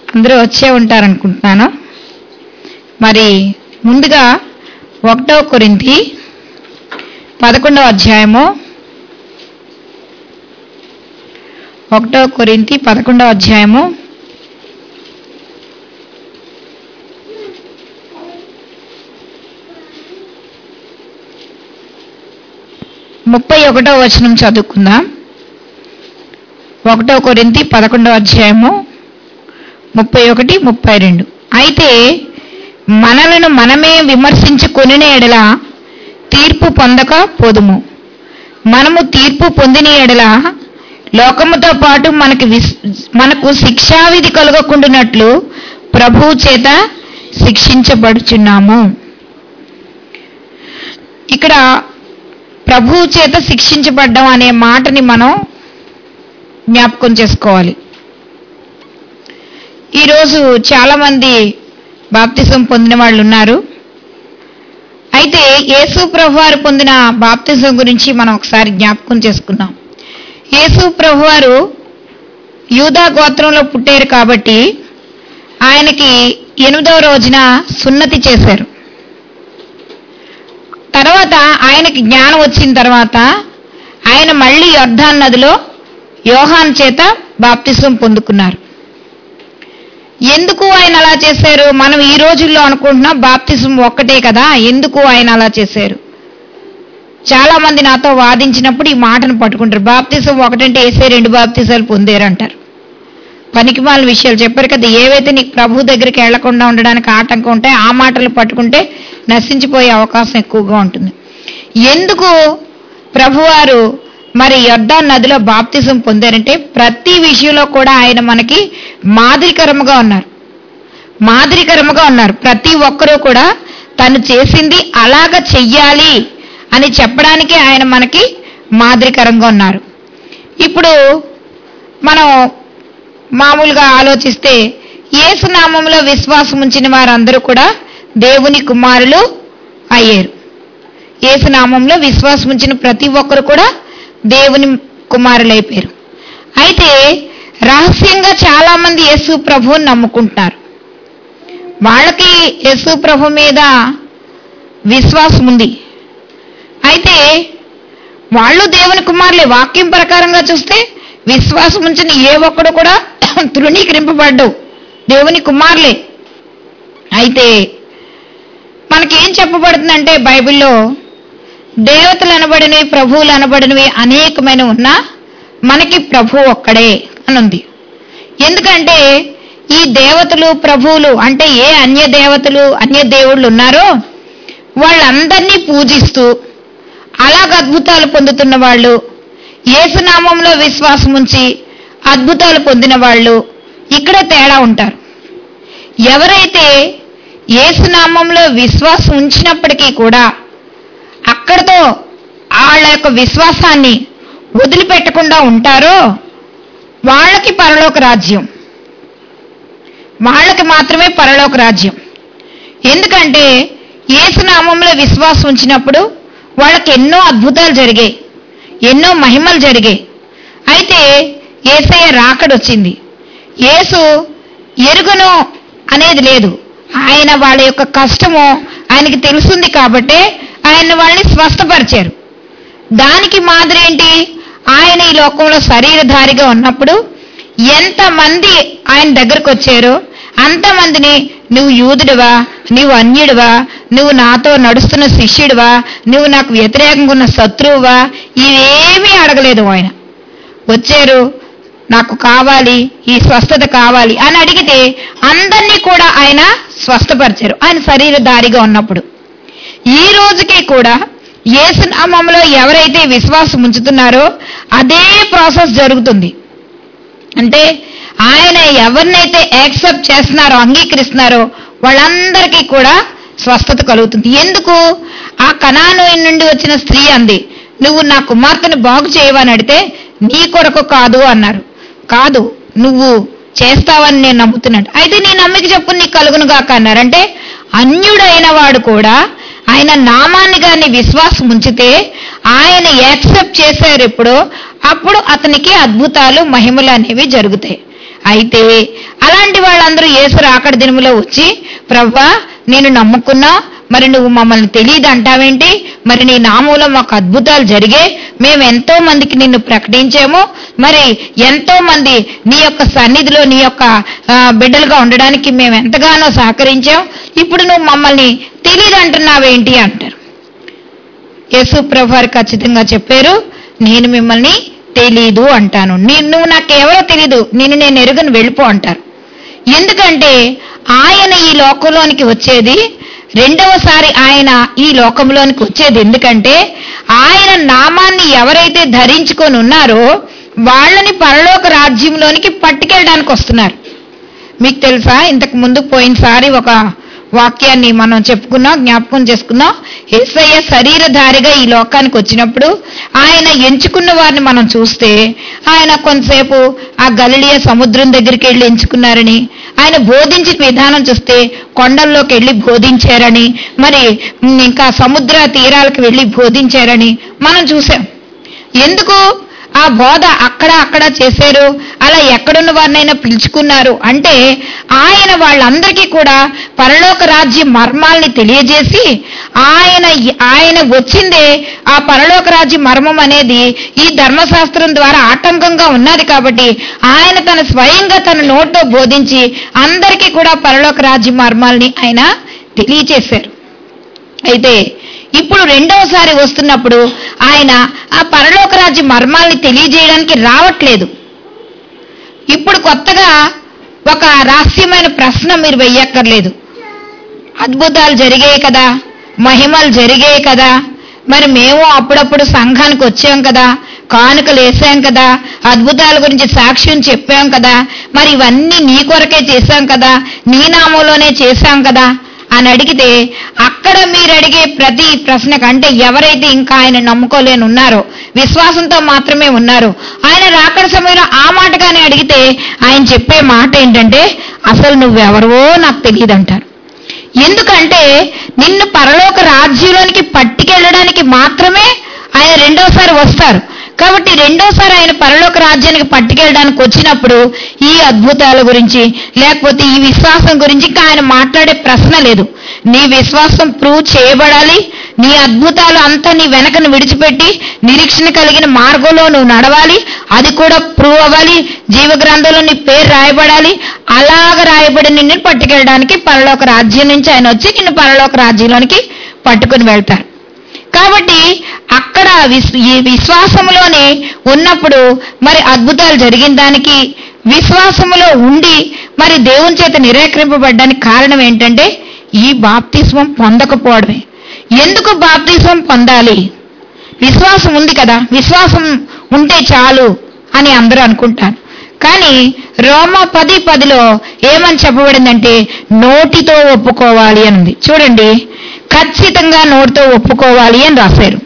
అందరూ వచ్చే ఉంటారనుకుంటున్నాను మరి ముందుగా ఒకటో కొరింతి పదకొండవ అధ్యాయము ఒకటో కొరింతి పదకొండవ అధ్యాయము ముప్పై ఒకటో వచనం చదువుకుందాం ఒకటో కొరింతి పదకొండవ అధ్యాయము ముప్పై ఒకటి ముప్పై రెండు అయితే మనలను మనమే విమర్శించుకుని ఎడల తీర్పు పొందక పోదుము మనము తీర్పు పొందిన ఎడల లోకముతో పాటు మనకి విస్- మనకు శిక్షావిధి కలగకుండానట్లు ప్రభువు చేత శిక్షించబడుచున్నాము ఇక్కడ ప్రభువు చేత శిక్షించబడ్డం అనే మాటని మనం జ్ఞాపకం చేసుకోవాలి ఈరోజు చాలామంది బాప్తిజం పొందిన వాళ్ళు ఉన్నారు అయితే యేసు ప్రభువారు పొందిన బాప్తిజం గురించి మనం ఒకసారి జ్ఞాపకం చేసుకుందాం యేసు ప్రభువారు యూదా గోత్రంలో పుట్టారు కాబట్టి ఆయనకి ఎనిమిదవ రోజున సున్నతి చేశారు తర్వాత ఆయనకి జ్ఞానం వచ్చిన తర్వాత ఆయన మళ్ళీ యొర్ధాన్ నదిలో యోహాన్ చేత బాప్తిసం పొందుకున్నారు ఎందుకు ఆయన అలా చేశారు మనం ఈ రోజుల్లో అనుకుంటున్నాం బాప్తిజం ఒక్కటే కదా ఎందుకు ఆయన అలా చేశారు చాలా మంది నాతో వాదించినప్పుడు ఈ మాటను పట్టుకుంటారు బాప్తిజం ఒకటంటే వేసే రెండు బాప్తిజాలు పొందారు అంటారు పనికిమాల విషయాలు చెప్పారు కదా ఏవైతే నీకు ప్రభు దగ్గరికి వెళ్లకుండా ఉండడానికి ఆటంకం ఉంటాయి ఆ మాటలు పట్టుకుంటే నశించిపోయే అవకాశం ఎక్కువగా ఉంటుంది ఎందుకు ప్రభువారు మరి యొర్దాన్ నదిలో బాప్తిజం పొందారంటే ప్రతి విషయంలో కూడా ఆయన మనకి మాదిరికరముగా ఉన్నారు మాదిరికరముగా ఉన్నారు ప్రతి ఒక్కరూ కూడా తను చేసింది అలాగ చెయ్యాలి అని చెప్పడానికి ఆయన మనకి మాదిరికరంగా ఉన్నారు ఇప్పుడు మనం మామూలుగా ఆలోచిస్తే ఏసునామంలో విశ్వాసం ఉంచిన వారందరూ కూడా దేవుని కుమారులు అయ్యారు ఏసునామంలో విశ్వాసం ఉంచిన ప్రతి ఒక్కరు కూడా దేవుని కుమారులు అయిపోయారు అయితే రహస్యంగా చాలా మంది యేసు ప్రభువుని నమ్ముకుంటున్నారు వాళ్ళకి యేసు ప్రభు మీద విశ్వాసం ఉంది అయితే వాళ్ళు దేవుని కుమారులే వాక్యం ప్రకారంగా చూస్తే విశ్వాసం ఉంచిన ఏ ఒక్కడు కూడా తృణీకరింపబడ్డవు దేవుని కుమారులే అయితే మనకేం చెప్పబడుతుందంటే బైబిల్లో దేవతలు అనబడినవి ప్రభువులు అనబడినవి అనేకమైన ఉన్నా మనకి ప్రభు ఒక్కడే అని ఉంది ఎందుకంటే ఈ దేవతలు ప్రభువులు అంటే ఏ అన్య దేవతలు అన్య దేవుళ్ళు ఉన్నారో వాళ్ళందరినీ పూజిస్తూ అలాగ అద్భుతాలు పొందుతున్న వాళ్ళు ఏసునామంలో విశ్వాసం ఉంచి అద్భుతాలు పొందిన వాళ్ళు ఇక్కడ తేడా ఉంటారు ఎవరైతే ఏసునామంలో విశ్వాసం ఉంచినప్పటికీ కూడా అక్కడతో వాళ్ళ యొక్క విశ్వాసాన్ని వదిలిపెట్టకుండా ఉంటారో వాళ్ళకి పరలోక రాజ్యం వాళ్ళకి మాత్రమే పరలోక రాజ్యం ఎందుకంటే ఏసునామంలో విశ్వాసం ఉంచినప్పుడు వాళ్ళకి ఎన్నో అద్భుతాలు జరిగాయి ఎన్నో మహిమలు జరిగాయి అయితే ఏసయ్య రాకడొచ్చింది యేసు ఎరుగును అనేది లేదు ఆయన వాళ్ళ యొక్క కష్టము ఆయనకి తెలుసుంది కాబట్టే ఆయన వాళ్ళని స్వస్థపరిచారు దానికి మాదిరి ఏంటి ఆయన ఈ లోకంలో శరీరధారిగా ఉన్నప్పుడు ఎంతమంది ఆయన దగ్గరకు వచ్చారో అంతమందిని నువ్వు యూదుడివా నువ్వు అన్యుడివా నువ్వు నాతో నడుస్తున్న శిష్యుడివా నువ్వు నాకు వ్యతిరేకంగా ఉన్న శత్రువువా ఇవేమీ అడగలేదు ఆయన వచ్చారు నాకు కావాలి ఈ స్వస్థత కావాలి అని అడిగితే అందరినీ కూడా ఆయన స్వస్థపరిచారు ఆయన శరీరధారిగా ఉన్నప్పుడు ఈ రోజుకి కూడా ఏసునామంలో ఎవరైతే విశ్వాసం ఉంచుతున్నారో అదే ప్రాసెస్ జరుగుతుంది అంటే ఆయన ఎవరినైతే యాక్సెప్ట్ చేస్తున్నారో అంగీకరిస్తున్నారో వాళ్ళందరికీ కూడా స్వస్థత కలుగుతుంది ఎందుకు ఆ కణాను నుండి వచ్చిన స్త్రీ అంది నువ్వు నా కుమార్తెను బాగు చేయవని అడిగితే నీ కొరకు కాదు అన్నారు కాదు నువ్వు చేస్తావని నేను నమ్ముతున్నాడు అయితే నీ నమ్మిక చెప్పు నీకు కలుగును గాక అన్నారు అంటే అన్యుడైన వాడు కూడా ఆయన నామాన్ని గాని విశ్వాసం ఉంచితే ఆయన యాక్సెప్ట్ చేశారు ఎప్పుడో అప్పుడు అతనికి అద్భుతాలు మహిమలు అనేవి జరుగుతాయి అయితే అలాంటి వాళ్ళందరూ యేసు రాకడ దినములో వచ్చి ప్రవ్వా నేను నమ్ముకున్నా మరి నువ్వు మమ్మల్ని తెలియదు అంటావేంటి మరి నీ నామంలో మాకు అద్భుతాలు జరిగే మేము ఎంతో మందికి నిన్ను ప్రకటించాము మరి ఎంతో మంది నీ యొక్క సన్నిధిలో నీ యొక్క ఆ, బిడ్డలుగా ఉండడానికి మేము ఎంతగానో సహకరించాం ఇప్పుడు నువ్వు మమ్మల్ని తెలియదు అంటున్నావేంటి అంటారు యేసు ప్రభు వారు ఖచ్చితంగా చెప్పారు నేను మిమ్మల్ని తెలీదు అంటాను నీ- నువ్వు నాకు ఎవరో తెలీదు నేను నేను ఎరుగను వెళ్ళిపో అంటారు ఎందుకంటే ఆయన ఈ లోకంలోనికి వచ్చేది రెండవసారి ఆయన ఈ లోకంలోనికి వచ్చేది ఎందుకంటే ఆయన నామాన్ని ఎవరైతే ధరించుకొని ఉన్నారో వాళ్ళని పరలోక రాజ్యంలోనికి పట్టుకెళ్ళడానికి వస్తున్నారు మీకు తెలుసా ఇంతకు ముందు పోయినసారి ఒక వాక్యాన్ని మనం చెప్పుకున్నాం జ్ఞాపకం చేసుకున్నాం ఏసయ్య శరీరధారిగా ఈ లోకానికి వచ్చినప్పుడు ఆయన ఎంచుకున్న వారిని మనం చూస్తే ఆయన కొంతసేపు ఆ గలిలియ సముద్రం దగ్గరికి వెళ్ళి ఎంచుకున్నారని ఆయన బోధించిన విధానం చూస్తే కొండల్లోకి వెళ్ళి బోధించారని మరి ఉమ్, ఇంకా సముద్ర తీరాలకు వెళ్ళి బోధించారని మనం చూసాం ఎందుకు ఆ బోధ అక్కడ అక్కడ చేశారు అలా ఎక్కడున్న వారినైనా పిలుచుకున్నారు అంటే ఆయన వాళ్ళందరికీ కూడా పరలోక రాజ్య మర్మాల్ని తెలియజేసి ఆయన ఆయన వచ్చిందే ఆ పరలోక రాజ్య మర్మం అనేది ఈ ధర్మశాస్త్రం ద్వారా ఆటంకంగా ఉన్నది కాబట్టి ఆయన తన స్వయంగా తన నోట్లో బోధించి అందరికీ కూడా పరలోక రాజ్య మర్మాల్ని ఆయన తెలియచేశారు అయితే ఇప్పుడు రెండవసారి వస్తున్నప్పుడు ఆయన ఆ పరలోక రాజ్య మర్మాల్ని తెలియజేయడానికి రావట్లేదు ఇప్పుడు కొత్తగా ఒక రహస్యమైన ప్రశ్న మీరు వెయ్యక్కర్లేదు అద్భుతాలు జరిగాయి కదా మహిమలు జరిగాయి కదా మరి మేము అప్పుడప్పుడు సంఘానికి వచ్చాం కదా కానుకలు వేసాం కదా అద్భుతాల గురించి సాక్ష్యం చెప్పాం కదా మరి ఇవన్నీ నీ కొరకే చేశాం కదా నీ నామంలోనే చేశాం కదా అని అడిగితే అక్కడ మీరు అడిగే ప్రతి ప్రశ్నకు అంటే ఎవరైతే ఇంకా ఆయన నమ్ముకోలేని ఉన్నారో విశ్వాసంతో మాత్రమే ఉన్నారు ఆయన రాకడ సమయంలో ఆ మాటగానే అడిగితే ఆయన చెప్పే మాట ఏంటంటే అసలు నువ్వెవరవో నాకు తెలియదు అంటారు ఎందుకంటే నిన్ను పరలోక రాజ్యంలోనికి పట్టుకెళ్ళడానికి మాత్రమే ఆయన రెండోసారి వస్తారు కాబట్టి రెండోసారి ఆయన పరలోక రాజ్యానికి పట్టుకెళ్ళడానికి వచ్చినప్పుడు ఈ అద్భుతాల గురించి లేకపోతే ఈ విశ్వాసం గురించి ఇంకా ఆయన మాట్లాడే ప్రశ్న లేదు నీ విశ్వాసం ప్రూవ్ చేయబడాలి నీ అద్భుతాలు అంతా నీ వెనకను విడిచిపెట్టి నిరీక్షణ కలిగిన మార్గంలో నువ్వు నడవాలి అది కూడా ప్రూవ్ అవ్వాలి జీవ గ్రంథంలో నీ పేరు రాయబడాలి అలాగ రాయబడి నిన్ను పట్టుకెళ్ళడానికి పరలోక రాజ్యం నుంచి ఆయన వచ్చి నిన్ను పరలోక రాజ్యంలోనికి పట్టుకుని వెళ్తారు కాబట్టి అక్కడ విస్- ఈ విశ్వాసంలోనే ఉన్నప్పుడు మరి అద్భుతాలు జరిగిన దానికి విశ్వాసములో ఉండి మరి దేవుని చేత నిరాకరింపబడ్డానికి కారణం ఏంటంటే ఈ బాప్తిస్మం పొందకపోవడమే ఎందుకు బాప్తిస్మం పొందాలి విశ్వాసం ఉంది కదా విశ్వాసం ఉంటే చాలు అని అందరూ అనుకుంటారు కానీ రోమ పది పదిలో ఏమని చెప్పబడిందంటే నోటితో ఒప్పుకోవాలి అని ఉంది చూడండి ఖచ్చితంగా నోటితో ఒప్పుకోవాలి అని రాశారు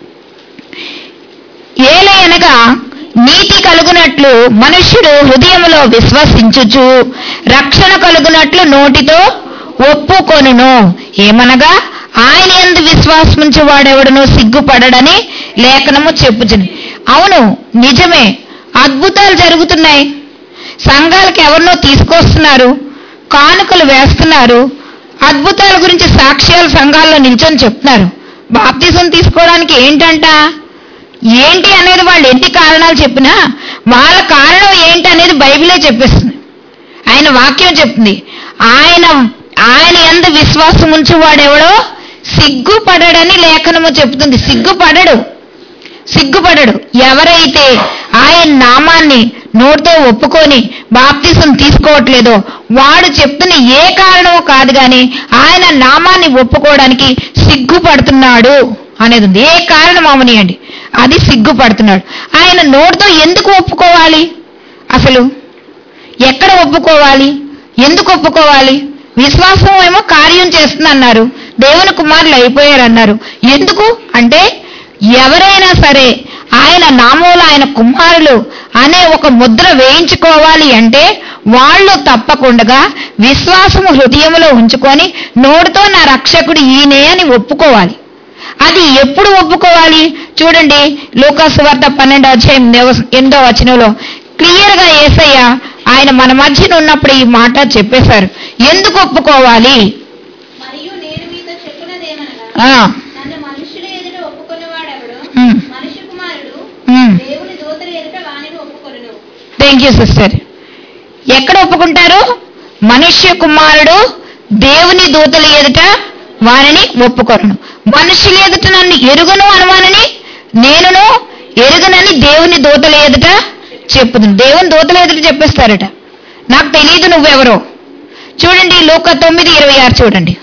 ఏలయనగా నీతి కలుగునట్లు మనుష్యుడు హృదయములో విశ్వసించుచు రక్షణ కలుగునట్లు నోటితో ఒప్పుకొనును ఏమనగా ఆయన ఎందు విశ్వాసముంచు వాడెవడును సిగ్గుపడడని లేఖనము చెప్పుచును అవును నిజమే అద్భుతాలు జరుగుతున్నాయి సంఘాలకు ఎవరినో తీసుకొస్తున్నారు కానుకలు వేస్తున్నారు అద్భుతాల గురించి సాక్ష్యాలు సంఘాల్లో నిల్చొని చెప్తున్నారు బాప్తిజం తీసుకోవడానికి ఏంటంట ఏంటి అనేది వాళ్ళు ఎన్ని కారణాలు చెప్పినా వాళ్ళ కారణం ఏంటి అనేది బైబిలే చెప్పేస్తుంది ఆయన వాక్యం చెప్తుంది ఆయన ఆయన ఎందు విశ్వాసం ఉంచు వాడెవడో సిగ్గుపడడని లేఖనము చెప్తుంది సిగ్గుపడడు సిగ్గుపడడు ఎవరైతే ఆయన నామాన్ని నోటితో ఒప్పుకొని బాప్తిసం తీసుకోవట్లేదో వాడు చెప్తున్న ఏ కారణమో కాదు కానీ ఆయన నామాన్ని ఒప్పుకోవడానికి సిగ్గుపడుతున్నాడు అనేది ఉంది ఏ కారణం అవనియండి అది సిగ్గుపడుతున్నాడు ఆయన నోటితో ఎందుకు ఒప్పుకోవాలి అసలు ఎక్కడ ఒప్పుకోవాలి ఎందుకు ఒప్పుకోవాలి విశ్వాసం ఏమో కార్యం చేస్తుందన్నారు దేవుని కుమారులు అయిపోయారు అన్నారు ఎందుకు అంటే ఎవరైనా సరే ఆయన నామంలో ఆయన కుమారులు అనే ఒక ముద్ర వేయించుకోవాలి అంటే వాళ్ళు తప్పకుండా విశ్వాసము హృదయంలో ఉంచుకొని నోటితో నా రక్షకుడు ఈయనే అని ఒప్పుకోవాలి అది ఎప్పుడు ఒప్పుకోవాలి చూడండి లోకాసు వార్త పన్నెండో అధ్యాయం ఎనిమిదో వచనంలో క్లియర్ గా ఏసయ్య ఆయన మన మధ్యన ఉన్నప్పుడు ఈ మాట చెప్పేశారు ఎందుకు ఒప్పుకోవాలి మరియు నేను మీతో చెప్పున్నదేమనగా ఆ, నన్ను మనుషుల ఎదుట ఒప్పుకున్నవాడెవడో ఉమ్, మనుష్య కుమారుడు ఉమ్. దేవుని దూతల ఎదుట వానిని ఒప్పుకొనును థ్యాంక్ యూ సిస్టర్ ఎక్కడ ఒప్పుకుంటారు మనుష్య కుమారుడు దేవుని దూతల ఎదుట వారిని ఒప్పుకొను మనుషుల ఎదుట నన్ను ఎరుగును అనవానని నేనును ఎరుగనని దేవుని దూతల ఎదుట చెప్పుదు దేవుని దూతల ఎదుట చెప్పేస్తారట నాకు తెలియదు నువ్వెవరో చూడండి లోక తొమ్మిది ఇరవై ఆరు చూడండి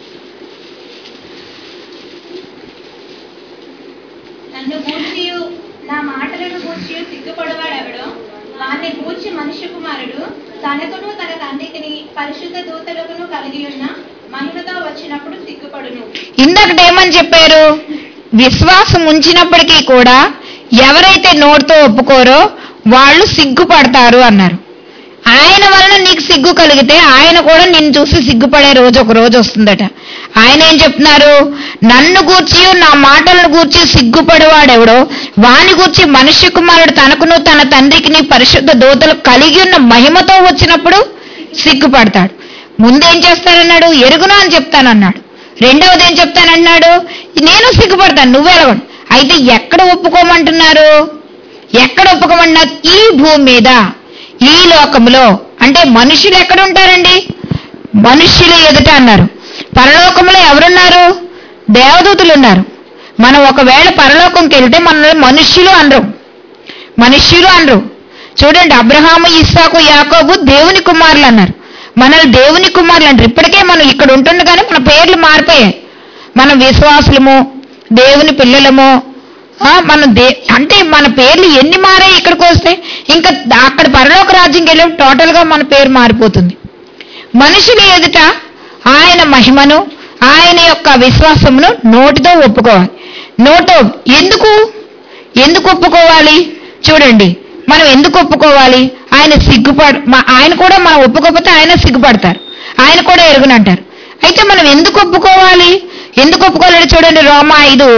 నన్ను గూర్చియు నా మాటలను గూర్చియు సిగ్గుపడవాడెవడో వారిని గూర్చి మనుష్య కుమారుడు తనకును తన తండ్రికిని పరిశుద్ధ దూతలకును కలిగి ఉన్న మహిమతో వచ్చినప్పుడు సిగ్గుపడును ఇందాకట ఏమని చెప్పారు విశ్వాసం ఉంచినప్పటికీ కూడా ఎవరైతే నోటితో ఒప్పుకోరో వాళ్ళు సిగ్గుపడతారు అన్నారు ఆయన వలన నీకు సిగ్గు కలిగితే ఆయన కూడా నిన్ను చూసి సిగ్గుపడే రోజు ఒక రోజు వస్తుందట ఆయన ఏం చెప్తున్నారు నన్ను గూర్చి నా మాటలను గూర్చి సిగ్గుపడేవాడెవడో వాని గూర్చి మనుష్య కుమారుడు తనకును తన తండ్రికిని పరిశుద్ధ దూతలు కలిగి ఉన్న మహిమతో వచ్చినప్పుడు సిగ్గుపడతాడు ముందేం చేస్తానన్నాడు ఎరుగును అని చెప్తానన్నాడు రెండవది ఏం చెప్తానన్నాడు నేను సిగ్గుపడతాను నువ్వెలగను అయితే ఎక్కడ ఒప్పుకోమంటున్నారు ఎక్కడ ఒప్పుకోమన్నారు ఈ భూమి మీద ఈ లోకంలో అంటే మనుషులు ఎక్కడ ఉంటారండి మనుష్యులు ఎదుట అన్నారు పరలోకంలో ఎవరున్నారు దేవదూతులు ఉన్నారు మనం ఒకవేళ పరలోకంకి వెళ్తే మనల్ని మనుష్యులు అనరు మనుష్యులు అనరు చూడండి అబ్రహాము ఇస్సాకు యాకోబు దేవుని కుమారులు అన్నారు మనల్ని దేవుని కుమారులు అంటారు ఇప్పటికే మనం ఇక్కడ ఉంటుండగానే మన పేర్లు మారిపోయాయి మనం విశ్వాసులము దేవుని పిల్లలము ఆ, మన దే అంటే మన పేర్లు ఎన్ని మారాయి ఇక్కడికి వస్తే ఇంకా అక్కడ పరలోక రాజ్యంకి వెళ్ళి టోటల్గా మన పేరు మారిపోతుంది మనుషుల ఎదుట ఆయన మహిమను ఆయన యొక్క విశ్వాసమును నోటితో ఒప్పుకోవాలి నోటు ఎందుకు ఎందుకు ఒప్పుకోవాలి చూడండి మనం ఎందుకు ఒప్పుకోవాలి ఆయన సిగ్గుపడ మ- ఆయన కూడా మనం ఒప్పుకోకపోతే ఆయన సిగ్గుపడతారు ఆయన కూడా ఎరుగునంటారు అయితే మనం ఎందుకు ఒప్పుకోవాలి ఎందుకు ఒప్పుకోవాలి చూడండి రోమా ఐదు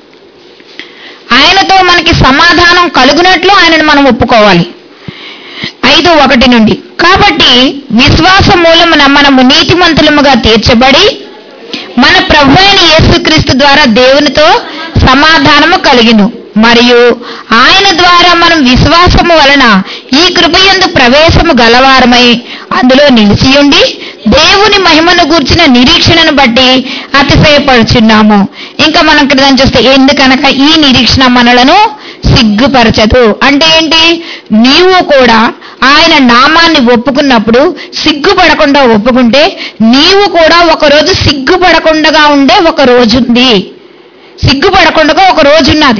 ఆయనతో మనకి సమాధానం కలుగునట్లు ఆయనను మనం ఒప్పుకోవాలి ఐదు ఒకటి నుండి కాబట్టి విశ్వాస మూలమున మనము నీతిమంతులముగా తీర్చబడి మన ప్రభు అయిన యేసుక్రీస్తు ద్వారా దేవునితో సమాధానము కలిగిను మరియు ఆయన ద్వారా మనం విశ్వాసము వలన ఈ కృపయందు ప్రవేశము గలవారమై అందులో నిలిచియుండి దేవుని మహిమను గూర్చిన నిరీక్షణను బట్టి అతిశయపడుచున్నాము ఇంకా మనం ఇక్కడ దాన్ని చూస్తే ఎందుకనక ఈ నిరీక్షణ మనలను సిగ్గుపరచదు అంటే ఏంటి నీవు కూడా ఆయన నామాన్ని ఒప్పుకున్నప్పుడు సిగ్గుపడకుండా ఒప్పుకుంటే నీవు కూడా ఒకరోజు సిగ్గుపడకుండా ఉండే ఒక రోజు ఉంది సిగ్గుపడకుండా ఒక రోజు ఉన్నది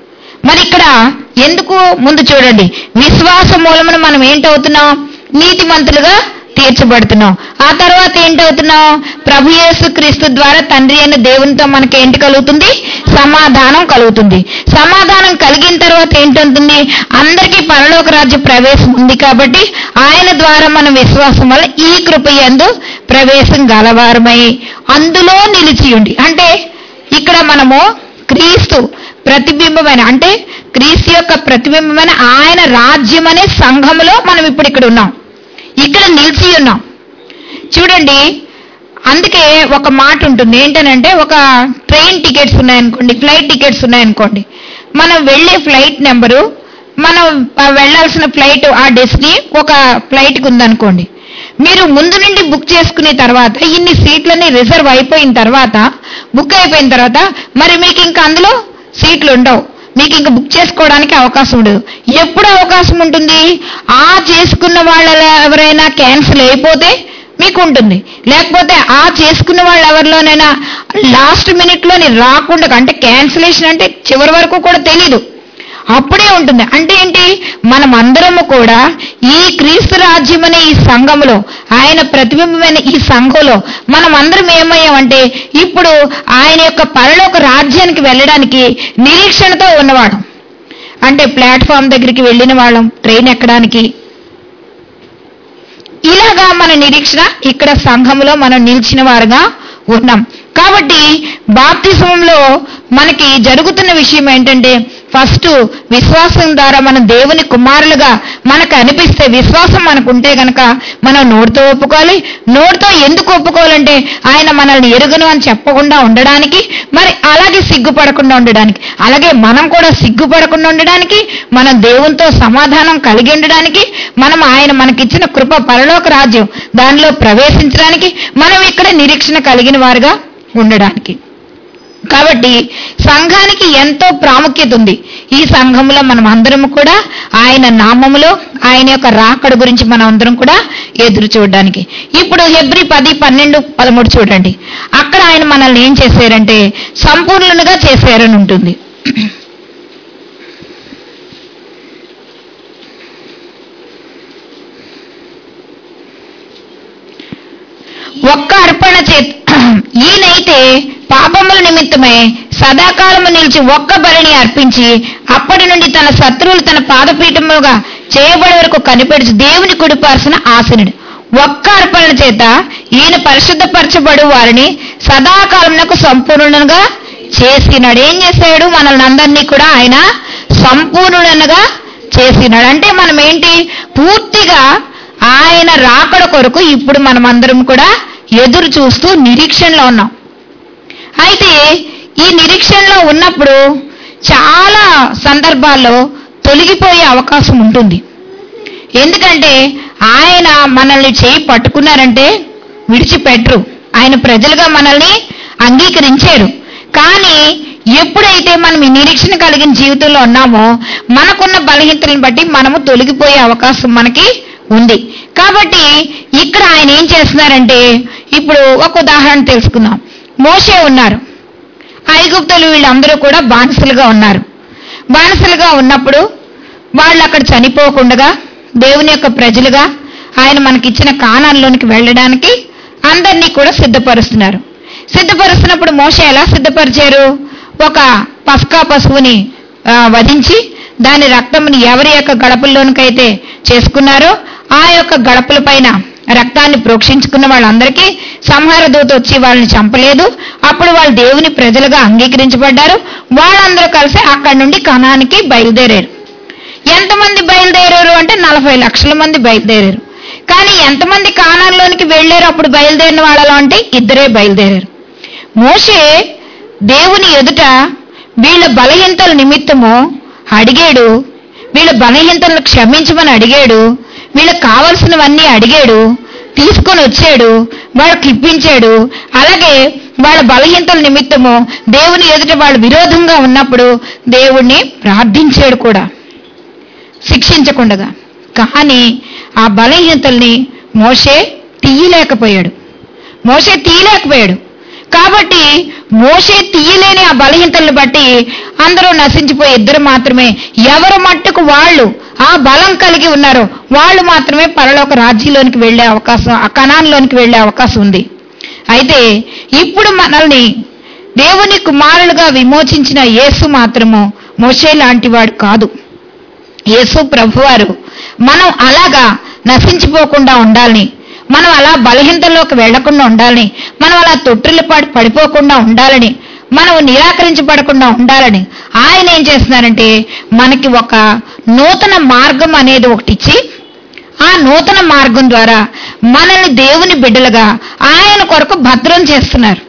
మరి ఇక్కడ ఎందుకు ముందు చూడండి విశ్వాస మూలమున మనం ఏంటవుతున్నాం నీతిమంతులుగా తీర్చబడుతున్నాం ఆ తర్వాత ఏంటవుతున్నాం ప్రభు యేసు క్రీస్తు ద్వారా తండ్రి అయిన దేవునితో మనకి ఏంటి కలుగుతుంది సమాధానం కలుగుతుంది సమాధానం కలిగిన తర్వాత ఏంటవుతుంది అందరికీ పరలోక రాజ్య ప్రవేశం ఉంది కాబట్టి ఆయన ద్వారా మన విశ్వాసం వల్ల ఈ కృప యందు ప్రవేశం గలవారమై అందులో నిలిచియుండి అంటే ఇక్కడ మనము క్రీస్తు ప్రతిబింబమైన అంటే క్రీస్తు యొక్క ప్రతిబింబమైన ఆయన రాజ్యం అనే సంఘములో మనం ఇప్పుడు ఇక్కడ ఉన్నాం ఇక్కడ నిలిచి ఉన్నాం చూడండి అందుకే ఒక మాట ఉంటుంది ఏంటనంటే ఒక ట్రైన్ టికెట్స్ ఉన్నాయనుకోండి ఫ్లైట్ టికెట్స్ ఉన్నాయనుకోండి మనం వెళ్ళే ఫ్లైట్ నెంబరు మనం ఆ వెళ్ళాల్సిన ఫ్లైట్ ఆ డెస్టినీ ఒక ఫ్లైట్కి ఉందనుకోండి మీరు ముందు నుండి బుక్ చేసుకునే తర్వాత ఇన్ని సీట్లని రిజర్వ్ అయిపోయిన తర్వాత బుక్ అయిపోయిన తర్వాత మరి మీకు ఇంకా అందులో సీట్లు ఉండవు మీకు ఇంకా బుక్ చేసుకోవడానికి అవకాశం ఉండదు ఎప్పుడు అవకాశం ఉంటుంది ఆ చేసుకున్న వాళ్ళ ఎవరైనా క్యాన్సిల్ అయిపోతే మీకు ఉంటుంది లేకపోతే ఆ చేసుకున్న వాళ్ళు ఎవరిలోనైనా లాస్ట్ మినిట్లోని రాకుండా అంటే క్యాన్సిలేషన్ అంటే చివరి వరకు కూడా తెలీదు అప్పుడే ఉంటుంది అంటే ఏంటి మనం అందరము కూడా ఈ క్రీస్తు రాజ్యం అనే ఈ సంఘంలో ఆయన ప్రతిబింబమైన ఈ సంఘంలో మనం అందరం ఏమయ్యామంటే ఇప్పుడు ఆయన యొక్క పరలోక రాజ్యానికి వెళ్ళడానికి నిరీక్షణతో ఉన్నవాడు అంటే ప్లాట్ఫామ్ దగ్గరికి వెళ్ళిన వాళ్ళం ట్రైన్ ఎక్కడానికి ఇలాగా మన నిరీక్షణ ఇక్కడ సంఘంలో మనం నిలిచిన వారుగా ఉన్నాం కాబట్టి బాప్తిజంలో మనకి జరుగుతున్న విషయం ఏంటంటే ఫస్ట్ విశ్వాసం ద్వారా మనం దేవుని కుమారులుగా మనకు అనిపిస్తే విశ్వాసం మనకు ఉంటే గనక మనం నోటితో ఒప్పుకోవాలి నోటితో ఎందుకు ఒప్పుకోవాలంటే ఆయన మనల్ని ఎరుగను అని చెప్పకుండా ఉండడానికి మరి అలాగే సిగ్గుపడకుండా ఉండడానికి అలాగే మనం కూడా సిగ్గుపడకుండా ఉండడానికి మనం దేవునితో సమాధానం కలిగి ఉండడానికి మనం ఆయన మనకిచ్చిన కృప పరలోక రాజ్యం దానిలో ప్రవేశించడానికి మనం ఇక్కడ నిరీక్షణ కలిగిన వారుగా ఉండడానికి కాబట్టి సంఘానికి ఎంతో ప్రాముఖ్యత ఉంది ఈ సంఘంలో మనం అందరం కూడా ఆయన నామములో ఆయన యొక్క రాకడ గురించి మనం అందరం కూడా ఎదురు చూడడానికి ఇప్పుడు హెబ్రి పది పన్నెండు పదమూడు చూడండి అక్కడ ఆయన మనల్ని ఏం చేశారంటే సంపూర్ణులుగా చేశారని ఉంటుంది ఒక్క అర్పణ చే ఈయనైతే పాపముల నిమిత్తమై సదాకాలము నిలిచి ఒక్క బలిని అర్పించి అప్పటి నుండి తన శత్రువులు తన పాదపీఠముగా చేయబడి వరకు కనిపెడుచు దేవుని కుడిపార్సిన ఆసనుడు ఒక్క అర్పణ చేత ఈయన పరిశుద్ధపరచబడు వారిని సదాకాలమునకు సంపూర్ణంగా చేసినాడు ఏం చేశాడు మనల్ని అందరినీ కూడా ఆయన సంపూర్ణుడనగా చేసినాడు అంటే మనం ఏంటి పూర్తిగా ఆయన రాకడ కొరకు ఇప్పుడు మనం అందరం కూడా ఎదురు చూస్తూ నిరీక్షణలో ఉన్నాం అయితే ఈ నిరీక్షణలో ఉన్నప్పుడు చాలా సందర్భాల్లో తొలగిపోయే అవకాశం ఉంటుంది ఎందుకంటే ఆయన మనల్ని చేయి పట్టుకున్నారంటే విడిచిపెట్టరు ఆయన ప్రజలుగా మనల్ని అంగీకరించారు కానీ ఎప్పుడైతే మనం ఈ నిరీక్షణ కలిగిన జీవితంలో ఉన్నామో మనకున్న బలహీనతలను బట్టి మనము తొలగిపోయే అవకాశం మనకి ఉంది కాబట్టి ఇక్కడ ఆయన ఏం చేస్తున్నారంటే ఇప్పుడు ఒక ఉదాహరణ తెలుసుకుందాం మోషే ఉన్నారు ఐగుప్తులు వీళ్ళందరూ కూడా బానిసలుగా ఉన్నారు బానిసలుగా ఉన్నప్పుడు వాళ్ళు అక్కడ చనిపోకుండా దేవుని యొక్క ప్రజలుగా ఆయన మనకిచ్చిన కానాల్లోనికి వెళ్ళడానికి అందరినీ కూడా సిద్ధపరుస్తున్నారు సిద్ధపరుస్తున్నప్పుడు మోష ఎలా సిద్ధపరిచారు ఒక పస్కా పశువుని ఆ, వధించి దాని రక్తముని ఎవరి యొక్క గడపల్లోనికైతే చేసుకున్నారో ఆ యొక్క గడపల పైన రక్తాన్ని ప్రోక్షించుకున్న వాళ్ళందరికీ సంహార దూత వచ్చి వాళ్ళని చంపలేదు అప్పుడు వాళ్ళు దేవుని ప్రజలుగా అంగీకరించబడ్డారు వాళ్ళందరూ కలిసి అక్కడి నుండి కణానికి బయలుదేరారు ఎంతమంది బయలుదేరారు అంటే నలభై లక్షల మంది బయలుదేరారు కానీ ఎంతమంది కానాల్లోనికి వెళ్ళారు అప్పుడు బయలుదేరిన వాళ్ళలో అంటే ఇద్దరే బయలుదేరారు మోషే దేవుని ఎదుట వీళ్ళ బలహీనతల నిమిత్తము అడిగాడు వీళ్ళ బలహీనతలను క్షమించమని అడిగాడు వీళ్ళకి కావలసినవన్నీ అడిగాడు తీసుకొని వచ్చాడు వాళ్ళకి ఇప్పించాడు అలాగే వాళ్ళ బలహీనతల నిమిత్తము దేవుని ఎదుట వాళ్ళు విరోధంగా ఉన్నప్పుడు దేవుణ్ణి ప్రార్థించాడు కూడా శిక్షించకుండగా కానీ ఆ బలహీనతల్ని మోషే తీయలేకపోయాడు మోషే తీయలేకపోయాడు కాబట్టి మోషే తీయలేని ఆ బలహీనతలను బట్టి అందరూ నశించిపోయి ఇద్దరు మాత్రమే ఎవరు మట్టుకు వాళ్ళు ఆ బలం కలిగి ఉన్నారో వాళ్ళు మాత్రమే పరలోక రాజ్యంలోనికి వెళ్ళే అవకాశం ఆ కణాల్లోనికి వెళ్ళే అవకాశం ఉంది అయితే ఇప్పుడు మనల్ని దేవుని కుమారులుగా విమోచించిన యేసు మాత్రము మోషే లాంటి వాడు కాదు యేసు ప్రభువారు మనం అలాగా నశించిపోకుండా ఉండాలని మనం అలా బలహీనతలోకి వెళ్లకుండా ఉండాలని మనం అలా తొట్టిల్లిపాటు పడిపోకుండా ఉండాలని మనం నిరాకరించబడకుండా ఉండాలని ఆయన ఏం చేస్తున్నారంటే మనకి ఒక నూతన మార్గం అనేది ఒకటి ఇచ్చి ఆ నూతన మార్గం ద్వారా మనల్ని దేవుని బిడ్డలుగా ఆయన కొరకు భద్రం చేస్తున్నారు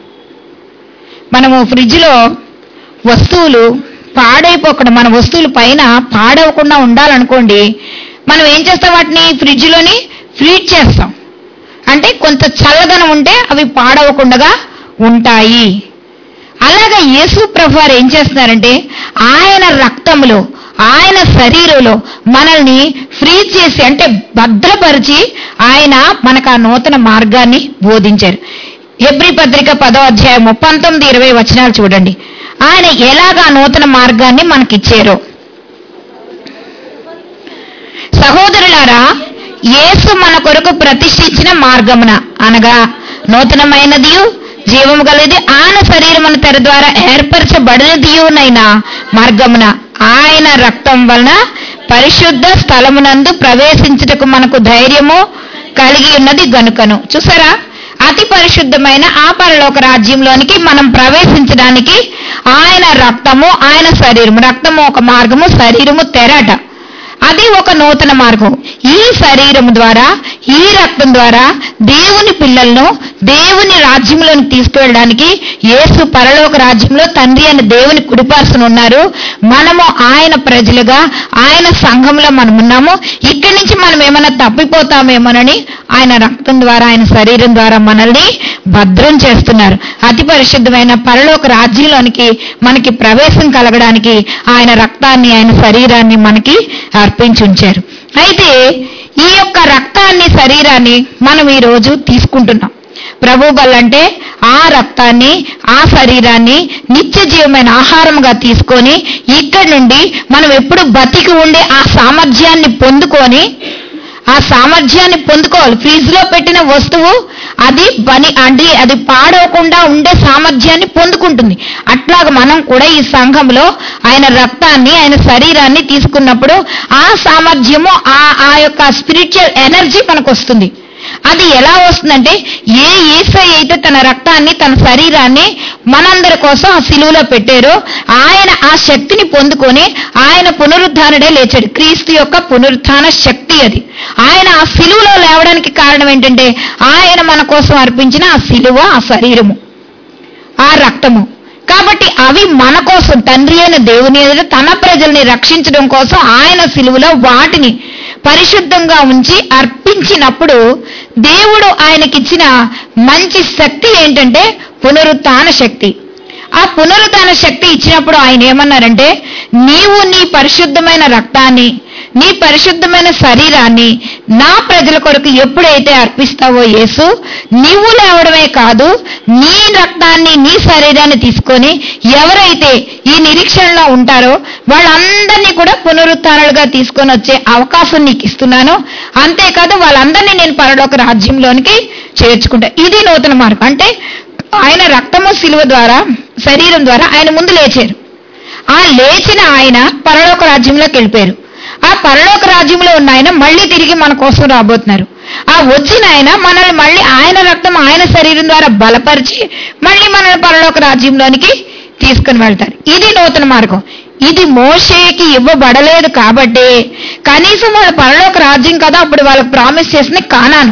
మనము ఫ్రిడ్జ్లో వస్తువులు పాడైపోకుండా మన వస్తువులు పైన పాడవకుండా ఉండాలనుకోండి మనం ఏం చేస్తాం వాటిని ఫ్రిడ్జ్లోని ఫ్రీజ్ చేస్తాం అంటే కొంత చల్లదనం ఉంటే అవి పాడవకుండా ఉంటాయి అలాగా యేసు ప్రభు వారు ఏం చేస్తున్నారంటే ఆయన రక్తములో ఆయన శరీరంలో మనల్ని ఫ్రీజ్ చేసి అంటే భద్రపరిచి ఆయన మనకు ఆ నూతన మార్గాన్ని బోధించారు ఎబ్రి పత్రిక పదో అధ్యాయం పంతొమ్మిది ఇరవై వచనాలు చూడండి ఆయన ఎలాగా ఆ నూతన మార్గాన్ని మనకిచ్చారో సహోదరులారా యేసు మన కొరకు ప్రతిష్ఠించిన మార్గమున అనగా నూతనమైనది జీవము గలది ఆయన శరీరమున తెర ద్వారా ఏర్పరచబడినదియునైన మార్గమున ఆయన రక్తం వలన పరిశుద్ధ స్థలమునందు ప్రవేశించుటకు మనకు ధైర్యము కలిగి ఉన్నది గనుకను చూసారా అతి పరిశుద్ధమైన ఆ పరలోక రాజ్యంలోనికి మనం ప్రవేశించడానికి ఆయన రక్తము ఆయన శరీరము రక్తము ఒక మార్గము శరీరము తెరట అది ఒక నూతన మార్గం ఈ శరీరం ద్వారా ఈ రక్తం ద్వారా దేవుని పిల్లలను దేవుని రాజ్యంలోకి తీసుకువెళ్ళడానికి యేసు పరలోక రాజ్యంలో తండ్రి అని దేవుని కుడిపార్సన ఉన్నారు మనము ఆయన ప్రజలుగా ఆయన సంఘంలో మనం ఉన్నాము ఇక్కడి నుంచి మనం ఏమైనా తప్పిపోతామేమోనని ఆయన రక్తం ద్వారా ఆయన శరీరం ద్వారా మనల్ని భద్రం చేస్తున్నారు అతి పరిశుద్ధమైన పరలోక రాజ్యంలోనికి మనకి ప్రవేశం కలగడానికి ఆయన రక్తాన్ని ఆయన శరీరాన్ని మనకి అర్పించి ఉంచారు అయితే ఈ యొక్క రక్తాన్ని శరీరాన్ని మనం ఈ రోజు తీసుకుంటున్నాం ప్రభు బలంటే ఆ రక్తాన్ని ఆ శరీరాన్ని నిత్య జీవమైన ఆహారంగా తీసుకొని ఇక్కడి నుండి మనం ఎప్పుడు బతికి ఉండే ఆ సామర్థ్యాన్ని పొందుకొని ఆ సామర్థ్యాన్ని పొందుకోవాలి ఫ్రిడ్జ్ లో పెట్టిన వస్తువు అది పని అంటే అది పాడవకుండా ఉండే సామర్థ్యాన్ని పొందుకుంటుంది అట్లాగా మనం కూడా ఈ సంఘంలో ఆయన రక్తాన్ని ఆయన శరీరాన్ని తీసుకున్నప్పుడు ఆ సామర్థ్యము ఆ ఆ యొక్క స్పిరిచువల్ ఎనర్జీ మనకు వస్తుంది అది ఎలా వస్తుందంటే ఏ ఈసై అయితే తన రక్తాన్ని తన శరీరాన్ని మనందరి కోసం ఆ సిలువలో పెట్టారో ఆయన ఆ శక్తిని పొందుకొని ఆయన పునరుద్ధానుడే లేచాడు క్రీస్తు యొక్క పునరుత్థాన శక్తి అది ఆయన ఆ సిలువలో లేవడానికి కారణం ఏంటంటే ఆయన మన కోసం అర్పించిన ఆ సిలువ ఆ శరీరము ఆ రక్తము కాబట్టి అవి మన కోసం తండ్రి అయిన దేవుని ఎదుట తన ప్రజల్ని రక్షించడం కోసం ఆయన సిలువలో వాటిని పరిశుద్ధంగా ఉంచి అర్పించినప్పుడు దేవుడు ఆయనకిచ్చిన మంచి శక్తి ఏంటంటే పునరుత్థాన శక్తి ఆ పునరుత్థాన శక్తి ఇచ్చినప్పుడు ఆయన ఏమన్నారంటే నీవు నీ పరిశుద్ధమైన రక్తాన్ని నీ పరిశుద్ధమైన శరీరాన్ని నా ప్రజల కొరకు ఎప్పుడైతే అర్పిస్తావో యేసు నీవు లేవడమే కాదు నీ రక్తాన్ని నీ శరీరాన్ని తీసుకొని ఎవరైతే ఈ నిరీక్షణలో ఉంటారో వాళ్ళందరినీ కూడా పునరుత్థానాలుగా తీసుకొని వచ్చే అవకాశం నీకు ఇస్తున్నాను అంతేకాదు వాళ్ళందరినీ నేను పరలోక రాజ్యంలోనికి చేర్చుకుంటా ఇది నూతన మార్గం అంటే ఆయన రక్తము శిలువ ద్వారా శరీరం ద్వారా ఆయన ముందు లేచారు ఆ లేచిన ఆయన పరలోక రాజ్యంలోకి వెళ్ళిపోయారు ఆ పరలోక రాజ్యంలో ఉన్న ఆయన మళ్ళీ తిరిగి మన కోసం రాబోతున్నారు ఆ వచ్చిన ఆయన మనల్ని మళ్ళీ ఆయన రక్తం ఆయన శరీరం ద్వారా బలపరిచి మళ్ళీ మనల్ని పరలోక రాజ్యంలోనికి తీసుకుని వెళ్తారు ఇది నూతన మార్గం ఇది మోషేకి ఇవ్వబడలేదు కాబట్టి కనీసం వాళ్ళ పరలోక రాజ్యం కదా అప్పుడు వాళ్ళకి ప్రామిస్ చేసింది కానాను